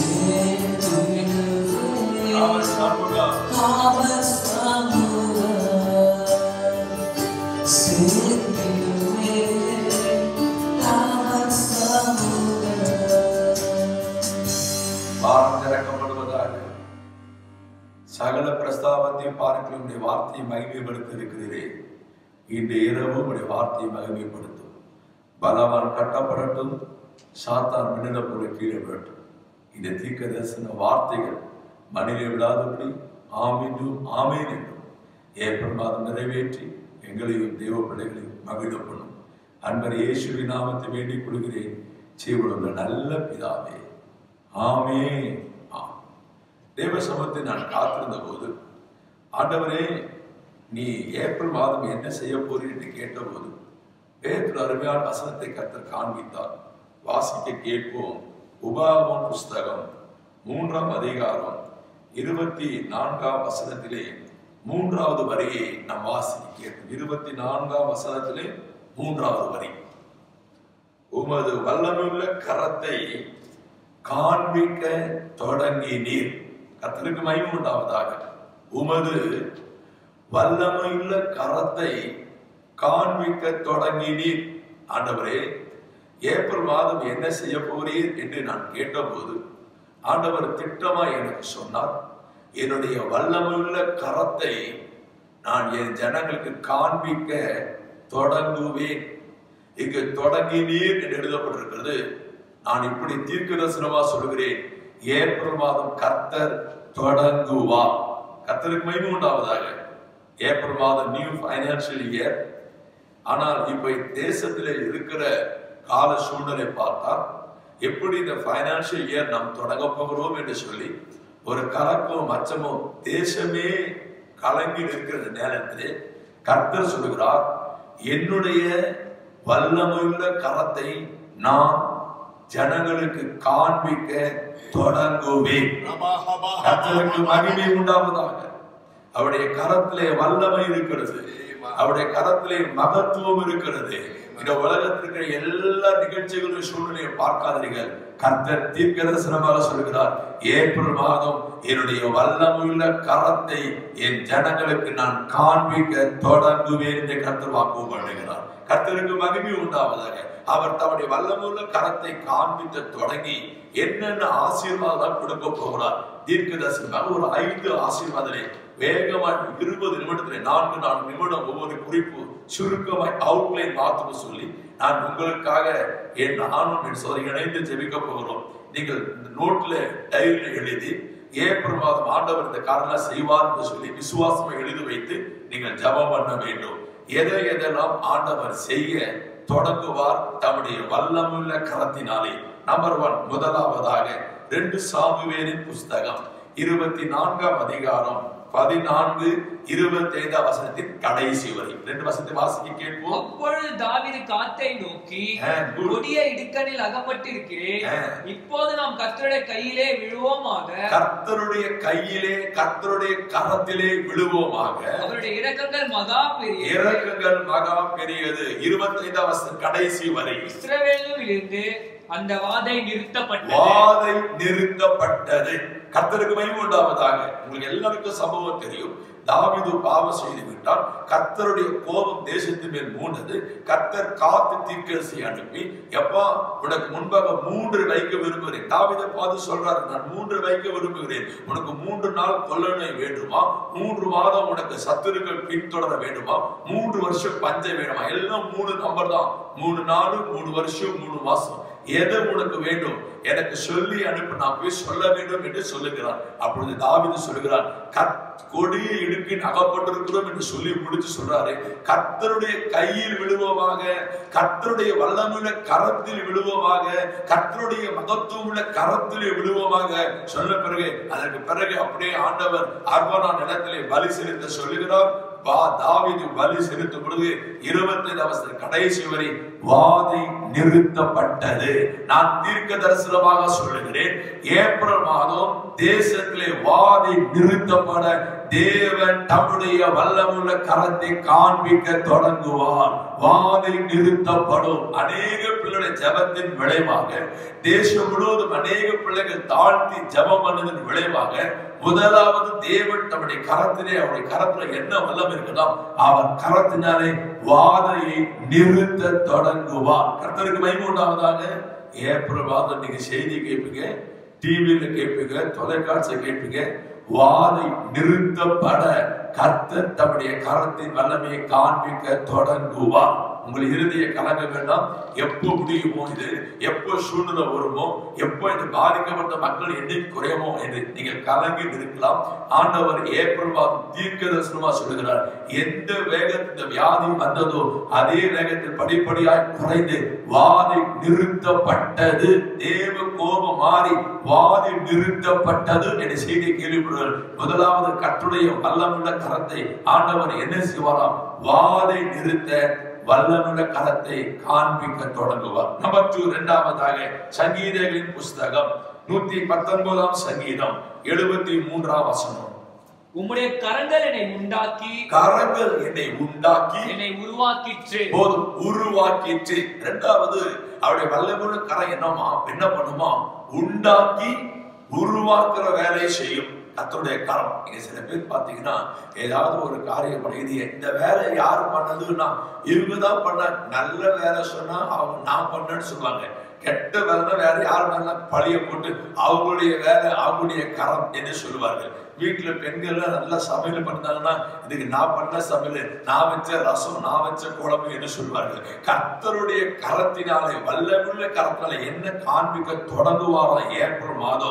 அவர் சமூகம் வாரம் திறக்கப்படுவதாக சகல பிரஸ்தாபத்தையும் பார்க்கிற உடைய வார்த்தையை மகிமைப்படுத்த இருக்கிறீரே இந்த இரவு உடைய வார்த்தையை மகிமைப்படுத்தும் பலவான் கட்டப்படட்டும் சாத்தான் மின்னல கீழே விடட்டும் இந்த தீர்க்க தரிசன வார்த்தைகள் மனித விடாதபடி ஆமீண்டும் ஆமேன் என்றும் ஏப்ரல் மாதம் நிறைவேற்றி எங்களையும் தெய்வ பிள்ளைகளையும் மகிழ பண்ணும் அன்பர் இயேசுவின் நாமத்தை வேண்டிக் கொள்கிறேன் செய்வதுள்ள நல்ல பிதாவே ஆமே ஆம் தேவ சமத்தை நான் காத்திருந்த போது ஆண்டவரே நீ ஏப்ரல் மாதம் என்ன செய்ய போறீர் என்று கேட்டபோது பேத்துல அருமையான வசனத்தை கத்தர் காண்பித்தார் வாசிக்க கேட்போம் உபாகமம் புஸ்தகம் மூன்றாம் அதிகாரம் இருபத்தி நான்காம் வசனத்திலே மூன்றாவது வரியை நாம் வாசிக்க கேட்போம் இருபத்தி நான்காம் வசனத்திலே மூன்றாவது வரி உமது வல்லமையுள்ள கரத்தை காண்பிக்க தொடங்கி நீர் கத்தருக்கு மகிமை உண்டாவதாக உமது வல்லமையுள்ள கரத்தை காண்பிக்க தொடங்கி நீர் ஆண்டவரே ஏப்ரல் மாதம் என்ன செய்ய போறீர் என்று நான் கேட்டபோது ஆண்டவர் திட்டமா எனக்கு சொன்னார் என்னுடைய வல்லமையுள்ள கரத்தை நான் என் ஜனங்களுக்கு காண்பிக்க தொடங்குவேன் இங்கு தொடங்கினீர் என்று எழுதப்பட்டிருக்கிறது நான் இப்படி தீர்க்க தரிசனமா சொல்கிறேன் ஏப்ரல் மாதம் கர்த்தர் தொடங்குவா கர்த்தருக்கு மகிமை உண்டாவதாக ஏப்ரல் மாதம் நியூ ஃபைனான்சியல் இயர் ஆனால் இப்ப தேசத்திலே இருக்கிற கால சூழ்நிலை பார்த்தா எப்படி இந்த ஃபைனான்சியல் இயர் நாம் தொடங்க போகிறோம் என்று சொல்லி ஒரு கலக்கம் அச்சமோ தேசமே கலங்கி இருக்கிற நேரத்திலே கர்த்தர் சொல்லுகிறார் என்னுடைய வல்லமையுள்ள கரத்தை நான் ஜனங்களுக்கு காண்பிக்க தொடங்குவேன் கர்த்தருக்கு மகிமை உண்டாவதாக அவருடைய கரத்திலே வல்லமை இருக்கிறது அவருடைய கரத்திலே மகத்துவம் இருக்கிறது இந்த உலகத்திற்கு எல்லா நிகழ்ச்சிகளும் சூழ்நிலையும் பார்க்காதீர்கள் கர்த்தர் தீர்க்க தரிசனமாக சொல்கிறார் ஏப்ரல் மாதம் என்னுடைய வல்லமையுள்ள கரத்தை என் ஜனங்களுக்கு நான் காண்பிக்க தொடங்குவேன் என்று கர்த்தர் வாக்கு பண்ணுகிறார் கர்த்தருக்கு மகிமை உண்டாவதாக அவர் தம்முடைய வல்லமுள்ள கரத்தை காண்பிக்க தொடங்கி என்னென்ன ஆசீர்வாதம் கொடுக்க போகிறார் தீர்க்க தரிசனமாக ஒரு ஐந்து ஆசீர்வாதனை வேகமாய் இருபது நிமிடத்துல நான்கு நான்கு நிமிடம் ஒவ்வொரு குறிப்பு சுருக்கமாய் அவுட்லைன் மாத்தும் சொல்லி நான் உங்களுக்காக என் நானும் என் சோதனை இணைந்து ஜெபிக்க போகிறோம் நீங்கள் இந்த நோட்ல டைரியில எழுதி ஏப்ரல் மாதம் ஆண்டவர் இந்த காரணம் செய்வார் என்று சொல்லி விசுவாசமா எழுதி வைத்து நீங்கள் ஜெபம் பண்ண வேண்டும் எதை எதெல்லாம் ஆண்டவர் செய்ய தொடங்குவார் தம்முடைய வல்லமுள்ள கரத்தினாலே நம்பர் ஒன் முதலாவதாக ரெண்டு சாமுவேலின் புஸ்தகம் இருபத்தி நான்காம் அதிகாரம் பதினான்கு இருபத்தி ஐந்தாம் வசனத்தின் கடைசி வரை ரெண்டு வசனத்தை வாசிக்க கேட்போம் அப்பொழுது தாவீது காத்தை நோக்கி ஆ, good. கொடிய இடுக்கணில் அகப்பட்டிருக்கிறேன் ஆ. இப்போது நாம் கர்த்தருடைய கையிலே விழுவோமாக கர்த்தருடைய கையிலே கர்த்தருடைய கரத்திலே விழுவோமாக அவருடைய இரக்கங்கள் மகா பெரிய இறக்கங்கள் மகா பெரியது இருபத்தி ஐந்தாம் வசனம் கடைசி வரை இஸ்ரவேலில் இருந்து அந்த வாதை நிறுத்தப்பட்டது வாதை நிறுத்தப்பட்டது கர்த்தருக்கு மகிமை உண்டாவதாக உங்களுக்கு எல்லாருக்கும் சம்பவம் தெரியும் தாவீது பாவம் செய்து விட்டால் கர்த்தருடைய கோபம் தேசத்தின் மேல் மூண்டது கர்த்தர் காத்து தீர்க்கரசி அனுப்பி எப்பா உனக்கு முன்பாக மூன்று வைக்க விரும்புகிறேன் தாவீதை பார்த்து சொல்றாரு நான் மூன்று வைக்க விரும்புகிறேன் உனக்கு மூன்று நாள் கொல்லணை வேண்டுமா மூன்று மாதம் உனக்கு சத்துருக்கள் பின்தொடர வேண்டுமா மூன்று வருஷம் பஞ்சம் வேண்டுமா எல்லாம் மூணு நம்பர் தான் மூணு நாள் மூணு வருஷம் மூணு மாசம் எது உனக்கு வேண்டும் எனக்கு சொல்லி அனுப்ப நான் போய் சொல்ல வேண்டும் என்று சொல்லுகிறார் அப்பொழுது தாவீது சொல்லுகிறார் கத் கொடிய இடுக்கின் அகப்பட்டிருக்கிறோம் என்று சொல்லி முடித்து சொல்றாரு கர்த்தருடைய கையில் விழுவோமாக கர்த்தருடைய வல்லமுள்ள கரத்தில் விழுவோமாக கர்த்தருடைய மகத்துவமுள்ள கரத்திலே விழுவோமாக சொன்ன பிறகு அதற்கு பிறகு அப்படியே ஆண்டவர் அர்பனா நிலத்திலே பலி செலுத்த சொல்லுகிறார் வா தாவீது பலி செலுத்தும் பொழுது இருபத்தி அவசர கடைசி வரை வாதை நிறுத்தப்பட்டது நான் தீர்க்க தரிசனமாக சொல்லுகிறேன் ஏப்ரல் மாதம் தேசத்திலே வாதை நிறுத்தப்பட தேவன் தம்முடைய வல்லமுள்ள கரத்தை காண்பிக்க தொடங்குவார் வாதை நிறுத்தப்படும் அநேக பிள்ளைகளுடைய ஜெபத்தின் விளைவாக தேசம் முழுவதும் அநேக பிள்ளைகள் தாழ்த்தி ஜெபம் பண்ணதன் விளைவாக முதலாவது தேவன் தம்முடைய கரத்திலே அவருடைய கரத்துல என்ன வல்லம் இருக்கலாம் அவர் கரத்தினாலே வாதையை நிறுத்த தொடங்குவார் கர்த்தருக்கு மகிமை உண்டாவதாக ஏப்ரல் மாதம் நீங்க செய்தி கேட்பீங்க டிவியில கேட்பீங்க தொலைக்காட்சியை கேட்பீங்க வாதை நிறுத்தப்பட கர்த்தர் தம்முடைய கரத்தின் வல்லமையை காண்பிக்க தொடங்குவார் உங்கள் இறுதியை கலங்க வேண்டாம் எப்போ முடியுமோ இது எப்போ சூழ்நிலை வருமோ எப்போ இது பாதிக்கப்பட்ட மக்கள் எண்ணிக்கை குறையுமோ என்று நீங்கள் கலங்கி இருக்கலாம் ஆண்டவர் ஏப்ரல் மாதம் தீர்க்க தரிசனமா சொல்லுகிறார் எந்த வேகத்தில் இந்த வியாதி வந்ததோ அதே வேகத்தில் படிப்படியாய் குறைந்து வாதை நிறுத்தப்பட்டது தேவ கோபம் மாறி வாதி நிறுத்தப்பட்டது என்ற செய்தி கேள்விப்படுவார் முதலாவது கட்டுடைய வல்லமுள்ள கரத்தை ஆண்டவர் என்ன செய்வாராம் வாதை நிறுத்த வல்லமுள்ள கரத்தை காண்பிக்க தொடங்குவார் நம்பர் டூ இரண்டாவதாக சங்கீதங்களின் புஸ்தகம் நூத்தி பத்தொன்பதாம் சங்கீதம் எழுபத்தி மூன்றாம் வசனம் உம்முடைய கரங்கள் என்னை உண்டாக்கி கரங்கள் என்னை உண்டாக்கி என்னை உருவாக்கிற்று போதும் உருவாக்கிற்று இரண்டாவது அவருடைய வல்லமுள்ள கரை என்னமா என்ன பண்ணுமா உண்டாக்கி உருவாக்குற வேலையை செய்யும் கத்தருடைய கரம் இங்க சில பேர் பாத்தீங்கன்னா ஏதாவது ஒரு காரியம் பண்ண இது இந்த வேலை யாரு பண்ணதுன்னா இவங்க தான் பண்ண நல்ல வேலை சொன்னா அவங்க நான் பண்ணேன்னு சொல்லுவாங்க கெட்ட வேலைன்னா வேற யார் மேல பழிய போட்டு அவங்களுடைய வேலை அவங்களுடைய கரம் என்று சொல்லுவார்கள் வீட்டுல பெண்கள் நல்லா சமையல் பண்ணாங்கன்னா இதுக்கு நான் பண்ண சமையல் நான் வச்ச ரசம் நான் வச்ச குழம்பு என்று சொல்வார்கள் கர்த்தருடைய கரத்தினாலே வல்லமுள்ள கரத்தினால என்ன காண்பிக்க தொடங்குவாரோ ஏப்ரல் மாதம்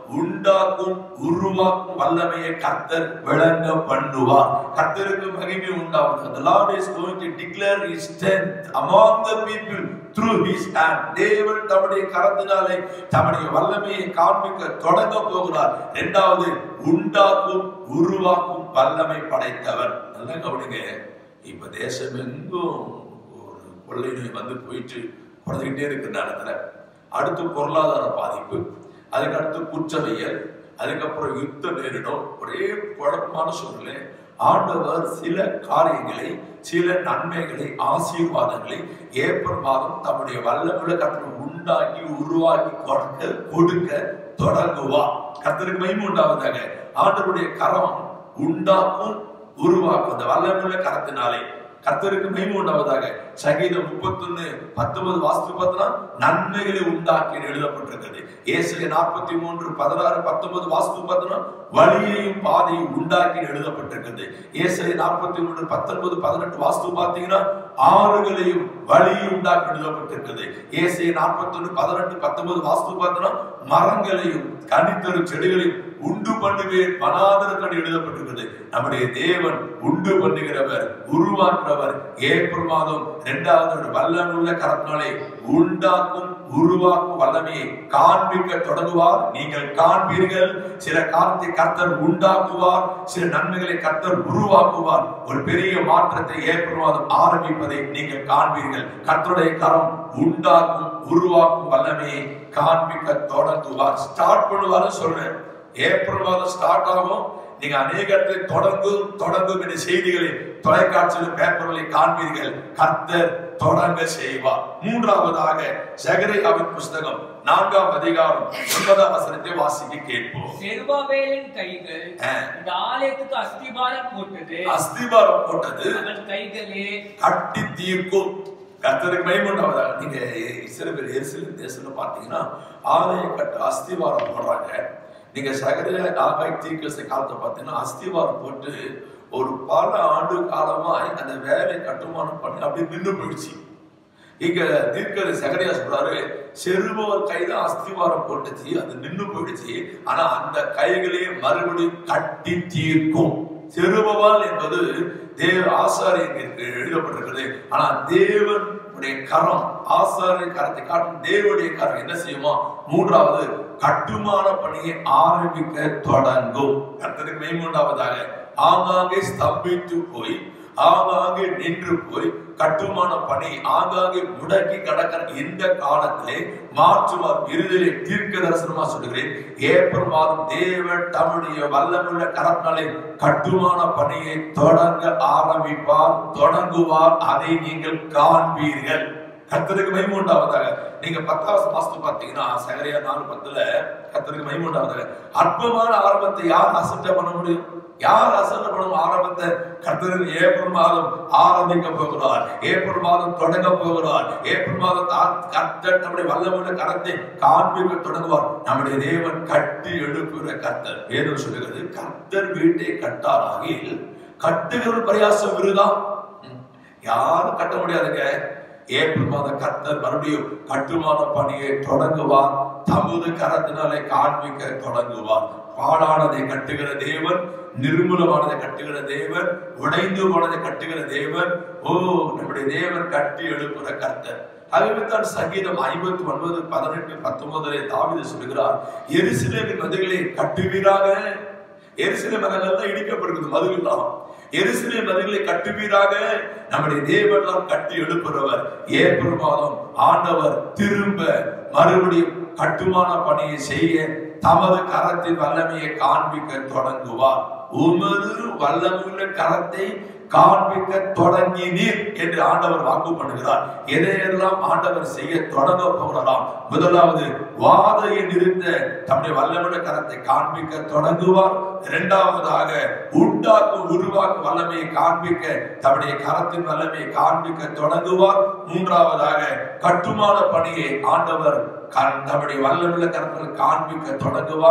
உண்டாக்கும் உருவாக்கும் வல்லமையை கர்த்தர் விளங்க பண்ணுவார் கர்த்தருக்கு மகிமை உண்டாகும் the lord is going to declare his strength among the people through his hand தேவன் தம்முடைய கரத்தினாலே தம்முடைய வல்லமையை காண்பிக்க தொடங்க போகிறார் இரண்டாவது உண்டாக்கும் உருவாக்கும் வல்லமை படைத்தவர் நல்லா கவனிங்க இப்ப தேசம் எங்கும் ஒரு கொள்ளை நோய் வந்து போயிட்டு குறைஞ்சிக்கிட்டே இருக்கிற நேரத்துல அடுத்து பொருளாதார பாதிப்பு அதுக்கு அடுத்து குற்றவியல் அதுக்கப்புறம் யுத்தம் நேரிடும் ஒரே குழப்பமான சூழ்நிலை ஆண்டவர் சில காரியங்களை சில நன்மைகளை ஆசீர்வாதங்களை ஏப்ரல் மாதம் தம்முடைய வல்லமுள்ள கத்தனை உண்டாக்கி உருவாக்கி கொடுக்க கொடுக்க தொடங்குவார் கத்தருக்கு மகிமை உண்டாவதாக ஆண்டவருடைய கரம் உண்டாக்கும் உருவாக்கும் அந்த வல்லமுள்ள கரத்தினாலே கர்த்தருக்கு மகிமை உண்டாவதாக சங்கீதம் முப்பத்தொன்னு பத்தொன்பது வாஸ்து பார்த்தா நன்மைகளை உண்டாக்கி எழுதப்பட்டிருக்கிறது ஏசிய நாற்பத்தி மூன்று பதினாறு பத்தொன்பது வாஸ்து பார்த்தா வழியையும் பாதையும் உண்டாக்கி எழுதப்பட்டிருக்கிறது ஏசிய நாற்பத்தி மூன்று பத்தொன்பது பதினெட்டு வாஸ்து பார்த்தீங்கன்னா ஆறுகளையும் வழியும் உண்டாக்கி எழுதப்பட்டிருக்கிறது ஏசிய நாற்பத்தி பதினெட்டு பத்தொன்பது வாஸ்து பார்த்தோம்னா மரங்களையும் கனித்தரும் செடிகளையும் உண்டு பண்ணுவேன் மனாதரத்தோடு எழுதப்பட்டிருக்கிறது நம்முடைய தேவன் உண்டு பண்ணுகிறவர் உருவாக்குறவர் ஏப்ரல் மாதம் இரண்டாவது வல்லமுள்ள கரத்தினாலே உண்டாக்கும் உருவாக்கும் வல்லமையை காண்பிக்க தொடங்குவார் நீங்கள் காண்பீர்கள் சில காலத்தை கர்த்தர் உண்டாக்குவார் சில நன்மைகளை கர்த்தர் உருவாக்குவார் ஒரு பெரிய மாற்றத்தை ஏப்ரல் மாதம் ஆரம்பிப்பதை நீங்கள் காண்பீர்கள் கர்த்தருடைய கரம் உண்டாக்கும் உருவாக்கும் வல்லமையை காண்பிக்க தொடங்குவார் ஸ்டார்ட் பண்ணுவார்னு சொல்றேன் ஏப்ரல் மாதம் ஸ்டார்ட் ஆகும் நீங்க அநேக இடத்துல தொடங்கும் தொடங்கும் என்ற செய்திகளை தொலைக்காட்சியில் பேப்பர்களில் காண்பீர்கள் கர்த்தர் தொடங்க செய்வார் மூன்றாவதாக சகரியாவின் புஸ்தகம் நான்காம் அதிகாரம் ஒன்பதாம் வசனத்தை வாசிக்க கேட்போம் செருபாபேலின் கைகள் ஆ. இந்த ஆலயத்துக்கு அஸ்திபாரம் போட்டது அஸ்திபாரம் போட்டது அவன் கைகளே கட்டி தீர்க்கும் கர்த்தருக்கு மைமுண்டாவதாக நீங்க இஸ்ரேல் எரிசிலும் தேசத்துல பாத்தீங்கன்னா ஆலய கட்ட அஸ்திவாரம் போடுறாங்க நீங்க சகரிய நாகாய் தீர்க்கசை காலத்தை பார்த்தீங்கன்னா அஸ்திவாரம் போட்டு ஒரு பல ஆண்டு காலமாய் அந்த வேலை கட்டுமானம் பண்ணி அப்படியே நின்று போயிடுச்சு இங்க தீர்க்கரை சகரியா சொல்றாரு செருபவர் கைதான் அஸ்திவாரம் போட்டுச்சு அது நின்னு போயிடுச்சு ஆனா அந்த கைகளே மறுபடியும் கட்டி தீர்க்கும் செருபவால் என்பது தேவ ஆசாரியருக்கு எழுதப்பட்டிருக்கிறது ஆனா தேவன் கரம் ஆசாரிய கரத்தை காட்டும் தேவனுடைய கரம் என்ன செய்யுமா மூன்றாவது கட்டுமான பணியை ஆரம்பிக்க தொடங்கும் கர்த்தருக்கு மெய்மூன்றாவதாக ஆங்காங்கே ஸ்தம்பித்து போய் ஆங்காங்கே நின்று போய் கட்டுமான பணி ஆங்காங்கே முடக்கி கடக்கிற இந்த காலத்திலே மார்ச் மாதம் இறுதியிலே தீர்க்க தரிசனமா சொல்கிறேன் ஏப்ரல் மாதம் தேவன் தம்முடைய வல்லமுள்ள கரத்தினாலே கட்டுமான பணியை தொடங்க ஆரம்பிப்பார் தொடங்குவார் அதை நீங்கள் காண்பீர்கள் கர்த்தருக்கு மகிமை உண்டாவதாக நீங்க பத்தாவது மாசத்து பாத்தீங்கன்னா சகரியா நாலு பத்துல கர்த்தருக்கு மகிமை உண்டாவதாக அற்பமான ஆரம்பத்தை யார் அசட்ட பண்ண முடியும் யார் அசட்ட பண்ணும் ஆரம்பத்தை கர்த்தருக்கு ஏப்ரல் மாதம் ஆரம்பிக்க போகிறார் ஏப்ரல் மாதம் தொடங்க போகிறார் ஏப்ரல் மாதம் தா- கர்த்தர் நம்முடைய வல்லமுள்ள கரத்தை காண்பிக்க தொடங்குவார் நம்முடைய தேவன் கட்டி எழுப்புகிற கர்த்தர் வேதம் சொல்லுகிறது கர்த்தர் வீட்டை கட்டாராகில் கட்டுகிற பிரயாசம் விருதா ம். யாரும் கட்ட முடியாதுங்க ஏப்ரல் மாத கர்த்தர் மறுபடியும் கட்டுமான பணியை தொடங்குவார் தமது கரத்தினாலே காண்பிக்க தொடங்குவார் பாழானதை கட்டுகிற தேவன் நிர்மூலமானதை கட்டுகிற தேவன் உடைந்து போனதை கட்டுகிற தேவன் ஓ நம்முடைய தேவன் கட்டி எழுப்புகிற கர்த்தர் அதுதான் சங்கீதம் ஐம்பத்தி ஒன்பது பதினெட்டு பத்தொன்பதுல தாவித சொல்கிறார் எருசலேமின் மதில்களை கட்டுவீராக எருசலேம் மதங்கள்லாம் இடிக்கப்படுகிறது மதுவெல்லாம் எருசலேம் மதில்களை கட்டுவீராக நம்முடைய தேவனால் கட்டி எழுப்புறவர் ஏப்ரல் மாதம் ஆண்டவர் திரும்ப மறுபடியும் கட்டுமான பணியை செய்ய தமது கரத்தின் வல்லமையை காண்பிக்க தொடங்குவார் உமது வல்லமையுள்ள கரத்தை காண்பிக்க தொடங்கினீர் என்று ஆண்டவர் வாக்கு பண்ணுகிறார் எதையெல்லாம் ஆண்டவர் செய்ய தொடங்க போகிறாராம் முதலாவது வாதையை நிறுத்த தம்முடைய வல்லமையுள்ள கரத்தை காண்பிக்க தொடங்குவார் இரண்டாவதாக உண்டாக்கும் உருவாக்கும் வல்லமையை காண்பிக்க தம்முடைய கரத்தின் வல்லமையை காண்பிக்க தொடங்குவார் மூன்றாவதாக கட்டுமான பணியை ஆண்டவர் க- தம்முடைய வல்லமுள்ள கரத்தில் காண்பிக்க தொடங்குவார்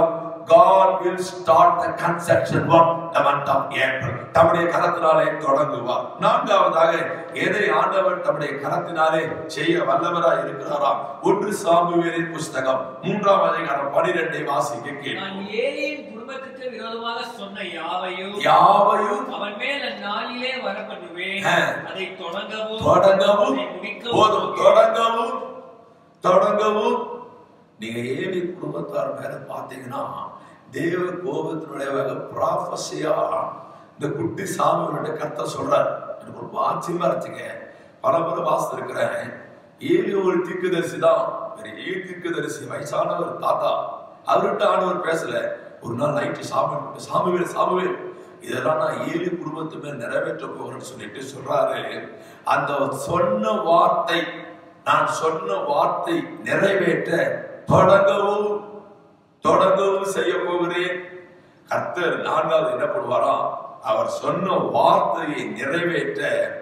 God will start the construction work the month of April. தம்முடைய கரத்தினாலே தொடங்குவார் நான்காவதாக எதை ஆண்டவர் தம்முடைய கரத்தினாலே செய்ய வல்லவராய் இருக்கிறாராம் ஒன்று சாமுவேலின் புஸ்தகம் மூன்றாம் அதிகாரம் பனிரெண்டை வாசிக்க நான் கேட்கும் ஏலியின் குடும்பத்துக்கு விரோதமாக சொன்ன யாவையும் யாவையும் அவன் மேல் அந்நாளிலே வரப்பண்ணுவேன் ஆ. அதை தொடங்கவும் தொடங்கவும் அதை முடிக்கவும் போதும் தொடங்கவும் தொடங்கவும் நீங்க ஏவி குடும்பத்தார் மேல பாத்தீங்கன்னா தேவ கோபத்தினுடைய ப்ராஃபஸியா இந்த குட்டி சாமியோட கருத்தை சொல்றார் எனக்கு ரொம்ப ஆச்சரியமா இருந்துச்சுங்க பல முறை வாசித்திருக்கிறேன் ஏழு ஒரு தீர்க்கதரிசி தான் பெரிய தீர்க்கதரிசி வயசானவர் தாத்தா அவர்கிட்ட ஆண்டவர் பேசல ஒரு நாள் நைட்டு சாமி கூப்பிட்டு, சாமுவேல் சாமுவேல் இதெல்லாம் நான் ஏழு குடும்பத்து மேல் நிறைவேற்ற போகிறேன்னு சொல்லிட்டு சொல்றாரு அந்த சொன்ன வார்த்தை நான் சொன்ன வார்த்தை நிறைவேற்ற தொடங்கவும் தொடங்கவும் செய்ய போகிறேன் கர்த்தர் நான்காவது என்ன பண்ணுவாராம் அவர் சொன்ன வார்த்தையை நிறைவேற்ற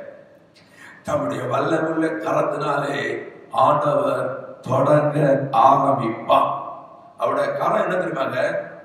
தம்முடைய வல்லமுள்ள கரத்தினாலே ஆண்டவர் தொடங்க ஆரம்பிப்பார் அவருடைய கரம் என்ன தெரியுமாங்க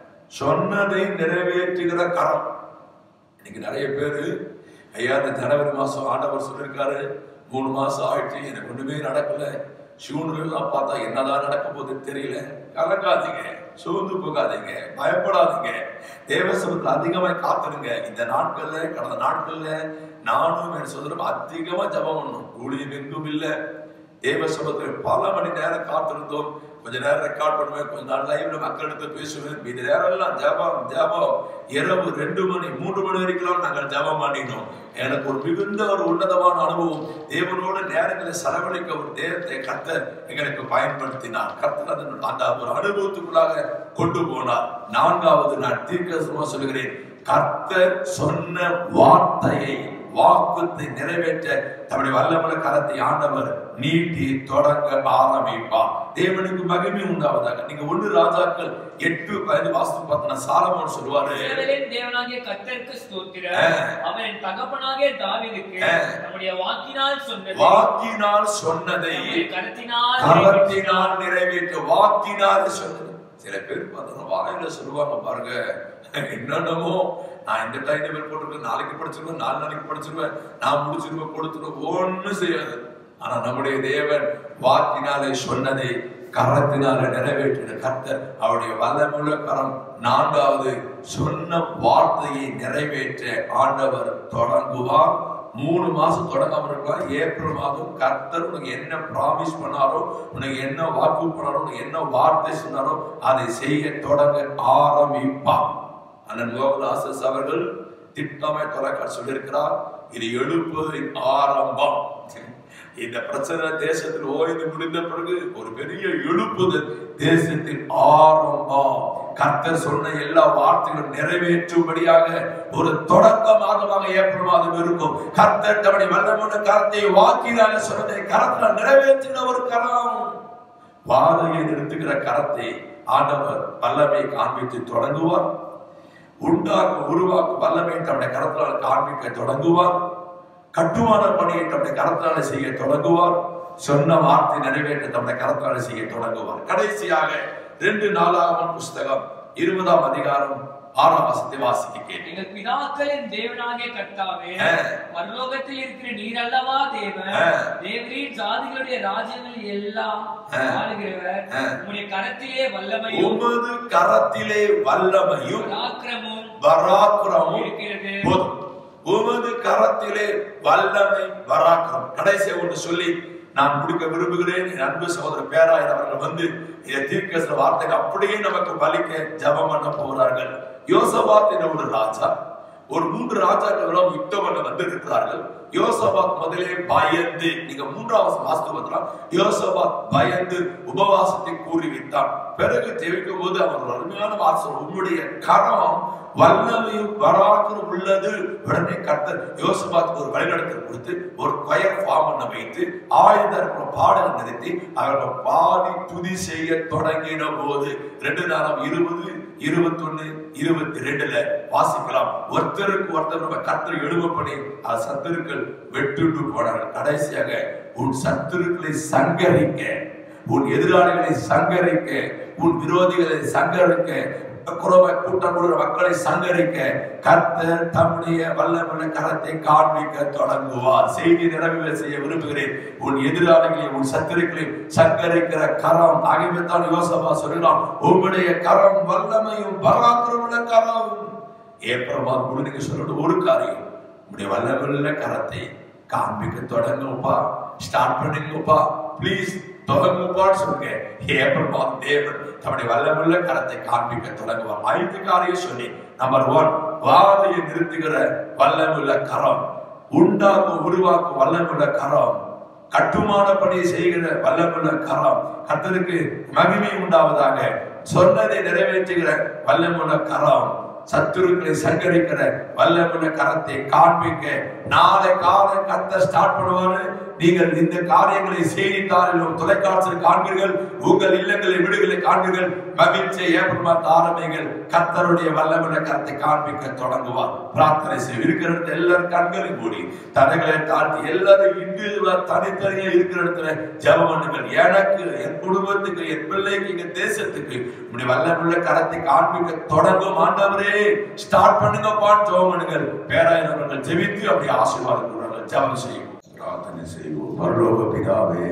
சொன்னதை நிறைவேற்றுகிற கரம் இன்னைக்கு நிறைய பேரு ஐயா இந்த ஜனவரி மாசம் ஆண்டவர் சொல்லியிருக்காரு மூணு மாசம் ஆயிடுச்சு எனக்கு ஒண்ணுமே நடக்கல சூழ்நிலாம் பார்த்தா என்னதான் நடக்க போகுதுன்னு தெரியல கலக்காதீங்க சோர்ந்து போகாதீங்க பயப்படாதீங்க தேவசமத்தில் அதிகமாக காத்துருங்க இந்த நாட்கள்ல கடந்த நாட்கள்ல நானும் என் சோதரும் அதிகமா ஜெபம் பண்ணணும் ஊழியம் எங்கும் இல்லை தேவசமத்தில் பல மணி நேரம் காத்திருந்தோம் கொஞ்ச நேரம் ரெக்கார்ட் பண்ணுவேன் கொஞ்ச நாள் லைவ்ல மக்கள் எடுத்து பேசுவேன் மீதி நேரம் எல்லாம் ஜெபம் ஜெபம் இரவு ரெண்டு மணி மூன்று மணி வரைக்கும் நாங்கள் ஜெபம் பண்ணினோம் எனக்கு ஒரு மிகுந்த ஒரு உன்னதமான அனுபவம் தேவனோட நேரங்களை செலவழிக்க ஒரு நேரத்தை கர்த்தர் எங்களுக்கு பயன்படுத்தினார் கர்த்தர் அதன் அந்த ஒரு அனுபவத்துக்குள்ளாக கொண்டு போனார் நான்காவது நான் தீர்க்கதரிசனமா சொல்கிறேன் கர்த்தர் சொன்ன வார்த்தையை வாக்குத்தை நிறைவேற்ற தம்முடைய வல்லமல கரத்தை ஆண்டவர் நீட்டி தொடங்க ஆரம்பிப்பார் தேவனுக்கு மகிமை உண்டாவதாக நீங்க ஒண்ணு ராஜாக்கள் எட்டு பதினஞ்சு வாஸ்து பார்த்தீங்கன்னா சாலமோன் சொல்லுவாரு இஸ்ரவேலின் தேவனாகிய கர்த்தருக்கு ஸ்தோத்திரம் ஆ. அவன் என் தகப்பனாகிய தாவீதுக்கு ஆ. நம்முடைய வாக்கினால் சொன்னதை வாக்கினால் சொன்னதை நம்முடைய கருத்தினால் கரத்தினால் நிறைவேற்ற வாக்கினால் சொன்னது சில பேர் பார்த்தா வாயில சொல்லுவாங்க பாருங்க என்னென்னமோ நான் இந்த டைம் டேபிள் போட்டிருக்கேன் நாளைக்கு படிச்சிருவேன் நாலு நாளைக்கு படிச்சிருவேன் நான் முடிச்சிருவேன் கொடுத்துருவேன் ஒண்ணும் செய்யாது ஆனா நம்முடைய தேவன் வாக்கினாலே சொன்னதை கரத்தினால நிறைவேற்றின கர்த்தர் அவருடைய வல்லமுள்ள கரம் நான்காவது சொன்ன வார்த்தையை நிறைவேற்ற ஆண்டவர் தொடங்குவார் மூணு மாசம் தொடங்காம இருக்கலாம் ஏப்ரல் மாதம் கர்த்தர் உனக்கு என்ன ப்ராமிஸ் பண்ணாரோ உனக்கு என்ன வாக்கு பண்ணாரோ உனக்கு என்ன வார்த்தை சொன்னாரோ அதை செய்ய தொடங்க ஆரம்பிப்பார் அண்ணன் கோகுலாசஸ் அவர்கள் திட்டமாய் தொலைக்காட்சி சொல்லியிருக்கிறார் இது எழுப்புவதின் ஆரம்பம் இந்த பிரச்சனை தேசத்தில் ஓய்ந்து முடிந்த பிறகு ஒரு பெரிய எழுப்புதல் தேசத்தின் ஆரம்பம் கர்த்தர் சொன்ன எல்லா வார்த்தைகளும் நிறைவேற்றும்படியாக ஒரு தொடக்க மாதமாக ஏப்ரல் மாதம் இருக்கும் கர்த்தர் தம்முடைய வல்லமுள்ள கரத்தை வாக்கினால சொன்னதை கரத்தில் நிறைவேற்றின ஒரு கரம் வாதையை நிறுத்துகிற கரத்தை ஆண்டவர் வல்லமை காண்பித்து தொடங்குவார் உண்டாக்கும் உருவாக்கும் வல்லமை தம்முடைய கரத்தினால் காண்பிக்க தொடங்குவார் கட்டுமான பணியை தம்முடைய கரத்தினால செய்ய தொடங்குவார் சொன்ன வார்த்தை நிறைவேற்ற தம்முடைய கரத்தினால செய்ய தொடங்குவார் கடைசியாக ரெண்டு நாளாகமன் புஸ்தகம் இருபதாம் அதிகாரம் ஆறாம் வசத்தை வாசிக்க கேட்டீங்க எங்கள் பிதாக்களின் தேவனாகிய கர்த்தாவே ஆ. பரலோகத்தில் இருக்கிற நீர் அல்லவா தேவன் ஆ. தேவரீர் ஜாதிகளுடைய ராஜ்யங்கள் எல்லாம் ஆ. ஆளுகிறவர் ஆ. உம்முடைய கரத்திலே வல்லமையும் உமது கரத்திலே வல்லமையும் பராக்கிரமும் பராக்கிரமும் இருக்கிறது போதும் உமது கரத்திலே வல்லமை பராக்கிரம் கடைசி ஒன்று சொல்லி நான் முடிக்க விரும்புகிறேன் என் அன்பு சகோதரர் பேராயர் அவர்கள் வந்து இந்த தீர்க்கச வார்த்தைகள் அப்படியே நமக்கு பலிக்க ஜெபம் பண்ண போகிறார்கள் யோசபாத் என்ற ஒரு ராஜா ஒரு மூன்று ராஜாக்களும் யுத்தம் பண்ண வந்து இருக்கிறார்கள் யோசபாத் முதலே பயந்து நீங்க மூன்றாவது வாஸ்தவத்துல யோசபாத் பயந்து உபவாசத்தை கூறி வைத்தான் பிறகு ஜெபிக்கும் போது அவர் ஒரு அருமையான வாசம் உம்முடைய கரம் வல்லமையும் பராக்கிரம் உள்ளது உடனே கர்த்தர் யோசபாத்துக்கு ஒரு வழிநடத்தல் கொடுத்து ஒரு கொயர் ஃபார்ம் பண்ண வைத்து ஆயுத பாடல் நிறுத்தி அவர்கள் பாடி துதி செய்ய தொடங்கின போது ரெண்டு நாளாம் இருபது இருபத்தொன்னு இருபத்தி ரெண்டுல வாசிக்கலாம் ஒருத்தருக்கு ஒருத்தர் நம்ம கர்த்தர் எழுபப்படி அது சத்துருக்கள் வெட்டுண்டு போனார்கள் கடைசியாக உன் சத்துருக்களை சங்கரிக்க உன் எதிராளிகளை சங்கரிக்க உன் விரோதிகளை சங்கரிக்க குரோப கூட்டம் கூடுற மக்களை சங்கரிக்க கர்த்தர் தம்முடைய வல்லமுள்ள கரத்தை காண்பிக்க தொடங்குவார் செய்தி நிறைவு செய்ய விரும்புகிறேன் உன் எதிராளிகளையும் உன் சத்துருக்களையும் சங்கரிக்கிற கரம் ஆகியவத்தான் யோசபா சொல்கிறான் உம்முடைய கரம் வல்லமையும் பராக்கிரமுள்ள கரம் ஏப்ரல் மாதம் நீங்க சொல்லணும் ஒரு காரியம் உடைய வல்லமுள்ள கரத்தை காண்பிக்க தொடங்குப்பா ஸ்டார்ட் பண்ணுங்கப்பா ப்ளீஸ் தொடங்குப்பான்னு சொல்லுங்க ஏப்ரல் மாதம் தேவன் தம்முடைய வல்லமுள்ள கரத்தை காண்பிக்க தொடங்குவார் ஐந்து காரியம் சொல்லி நம்பர் ஒன் வாதையை நிறுத்துகிற வல்லமுள்ள கரம் உண்டாக்கும் உருவாக்கும் வல்லமுள்ள கரம் கட்டுமான பணியை செய்கிற வல்லமுள்ள கரம் கர்த்தருக்கு மகிமை உண்டாவதாக சொன்னதை நிறைவேற்றுகிற வல்லமுள்ள கரம் சத்துருக்களை சங்கரிக்கிற வல்லமுள்ள கரத்தை காண்பிக்க நாளை காலை கத்த ஸ்டார்ட் பண்ணுவாரு நீங்கள் இந்த காரியங்களை செய்தித்தாளிலும் தொலைக்காட்சியில் காண்பீர்கள் உங்கள் இல்லங்களை வீடுகளை காண்பீர்கள் மகிழ்ச்சியை ஏற்படுத்த ஆரம்பிங்கள் கர்த்தருடைய வல்லமுள்ள கரத்தை காண்பிக்க தொடங்குவார் பிரார்த்தனை செய்ய இருக்கிற இடத்துல எல்லாரும் கண்களை மூடி தடைகளை தாழ்த்தி எல்லாரும் இண்டிவிஜுவலா தனித்தனியா இருக்கிற இடத்துல ஜெபம் பண்ணுங்கள் எனக்கு என் குடும்பத்துக்கு என் பிள்ளைக்கு எங்க தேசத்துக்கு இப்படி வல்லமுள்ள கரத்தை காண்பிக்க தொடங்கும் ஆண்டவரே ஸ்டார்ட் பண்ணுங்கப்பான்னு ஜெபம் பண்ணுங்கள் பேராயிரவர்கள் ஜெபித்து அப்படி ஆசீர்வாதம் கூறாங்க ஜெபம் செய்யும் பிரார்த்தனை செய்வோம் பரலோக பிதாவே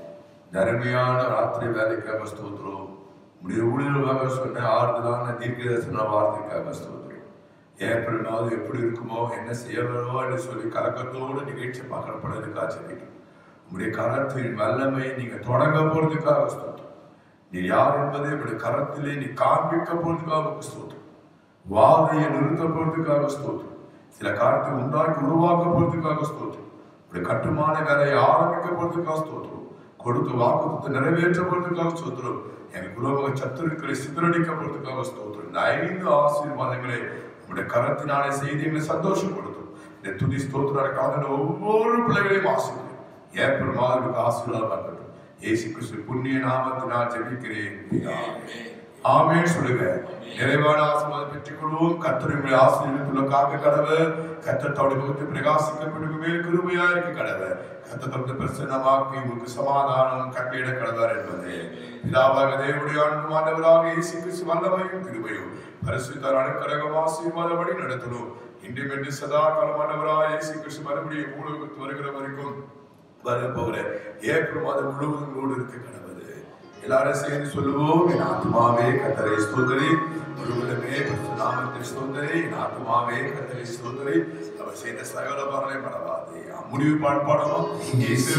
நன்மையான ராத்திரி வேலைக்காக ஸ்தோத்திரம் உடைய ஊழியர்களுக்காக சொன்ன ஆறுதலான தீர்க்கதரிசன வார்த்தைக்காக ஸ்தோத்திரம் ஏப்ரல் மாதம் எப்படி இருக்குமோ என்ன செய்யறோ என்று சொல்லி கலக்கத்தோடு நிகழ்ச்சி பார்க்கப்படுறதுக்காக ஜெபிக்கிறோம் உங்களுடைய கரத்தின் வல்லமை நீங்க தொடங்க போறதுக்காக ஸ்தோத்திரம் நீ யார் என்பதை உங்களுடைய கரத்திலே நீ காண்பிக்க போறதுக்காக உமக்கு ஸ்தோத்திரம் வாதையை நிறுத்த போறதுக்காக ஸ்தோத்திரம் சில காரியத்தை உண்டாக்கி உருவாக்க போறதுக்காக ஸ்தோத்திரம் ஒரு கட்டுமான வேலையை ஆரம்பிக்க போறதுக்காக ஸ்தோத்திரம் கொடுத்து வாக்குத்தத்தை நிறைவேற்ற போறதுக்காக ஸ்தோத்திரம் என் குலோக சத்துருக்களை சிதறடிக்க போறதுக்காக ஸ்தோத்திரம் இந்த ஐந்து ஆசீர்வாதங்களை உங்களுடைய கரத்தினாலே செய்து எங்களை சந்தோஷப்படுத்தும் இந்த துதி ஸ்தோத்திரான ஒவ்வொரு பிள்ளைகளையும் ஆசீர்வதி ஏப்ரல் மாதத்துக்கு ஆசீர்வாதம் இருக்கட்டும் இயேசு கிறிஸ்து புண்ணிய நாமத்தினால் ஜெபிக்கிறேன் பிதாவே. ஆமென் சொல்லுங்க நிறைவான ஆசீர்வாதம் பெற்றுக் கொள்வோம் கத்தருடைய ஆசீர்வதித்துள்ள காக்க கடவை கத்தர் தோடைய முகத்தை பிரகாசிக்கப்படுக்கு மேல் கிருபையா இருக்க கடவை கத்த தந்த பிரசன்னமாக்கி உங்களுக்கு சமாதானம் கட்டளையிட கடவார் என்பது பிதாவாக தேவனுடைய ஆண்டவராக இயேசு கிறிஸ்து வல்லமையும் கிருபையும் பரிசுத்தார் அனுக்கரகம் ஆசீர்வாதப்படி நடத்தணும் இன்றுமென்று சதா காலமானவராக இயேசு கிறிஸ்து மறுபடியும் ஊழலுக்கு வருகிற வரைக்கும் வரப்போகிற ஏப்ரல் மாதம் முழுவதும் உங்களோடு இருக்க கடவுது எல்லாரும் சேர்ந்து சொல்லுவோம் என் ஆத்மாவே கத்தரை ஸ்தோதரி முழுவதுமே நாமத்தை ஸ்தோதரி என் ஆத்மாவே கத்தரை ஸ்தோதரி அவர் செய்த சகல பரலை பரவாதே முடிவு பாடு பாடலாம் இயேசு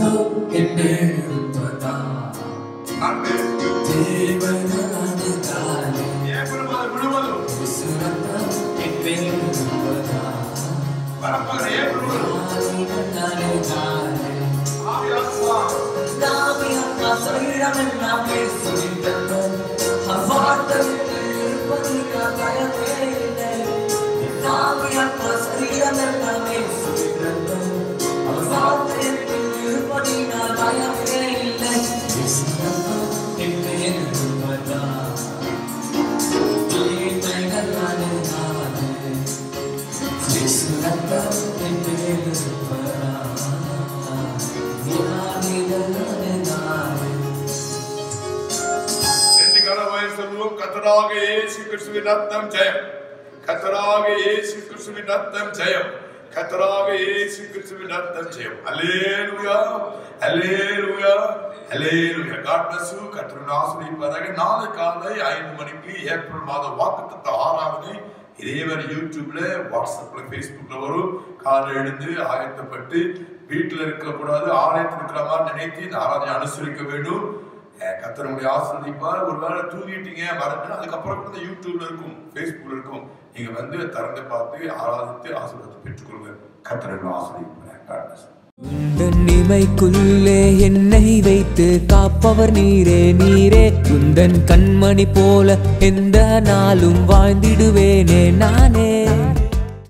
ஆமென். ஏப்ரல் மாதம் முழுவதும் வரப்போகிற ஏப்ரல் முழுவதும் ஆவி ஆத்மா ரெண்டு கடவை சொல்லுவோம் கத்தராக இயேசு கிறிஸ்துவின் ரத்தம் ஜெயம் கத்தராக இயேசு கிறிஸ்துவின் ரத்தம் ஜெயம் கத்தராக இயேசு கிறிஸ்துவின் ரத்தம் ஜெயம் அல்லேலூயா அல்லேலூயா அல்லேலூயா காட் பிளஸ் யூ கத்தருடைய ஆசிரியப்பாராக நாளை காலை ஐந்து மணிக்கு ஏப்ரல் மாதம் வாக்குத்தத்த ஆறாவது இதேவரை யூடியூப்ல வாட்ஸ்அப்ல ஃபேஸ்புக்ல வரும் காலை எழுந்து ஆயத்தப்பட்டு வீட்டுல இருக்கக்கூடாது ஆலயத்தில் இருக்கிற மாதிரி நினைத்து இந்த ஆராதனை அனுசரிக்க வேண்டும் அஹ் கர்த்தர் ஆசிரியப்பார் ஒருவேளை தூங்கிட்டீங்க மறந்து அதுக்கப்புறம் கூட யூடியூப்ல இருக்கும் ஃபேஸ்புக்ல இருக்கும் நீங்க வந்து திறந்து பார்த்து ஆராதித்து ஆசீர்வாதத்தை பெற்றுக்கொள்ளுங்க கர்த்தர் ஆசிரியப்பார் உந்தன் இமைக்குள்ளே என்னை வைத்து காப்பவர் நீரே நீரே உந்தன் கண்மணி போல எந்த நாளும் வாழ்ந்திடுவேனே நானே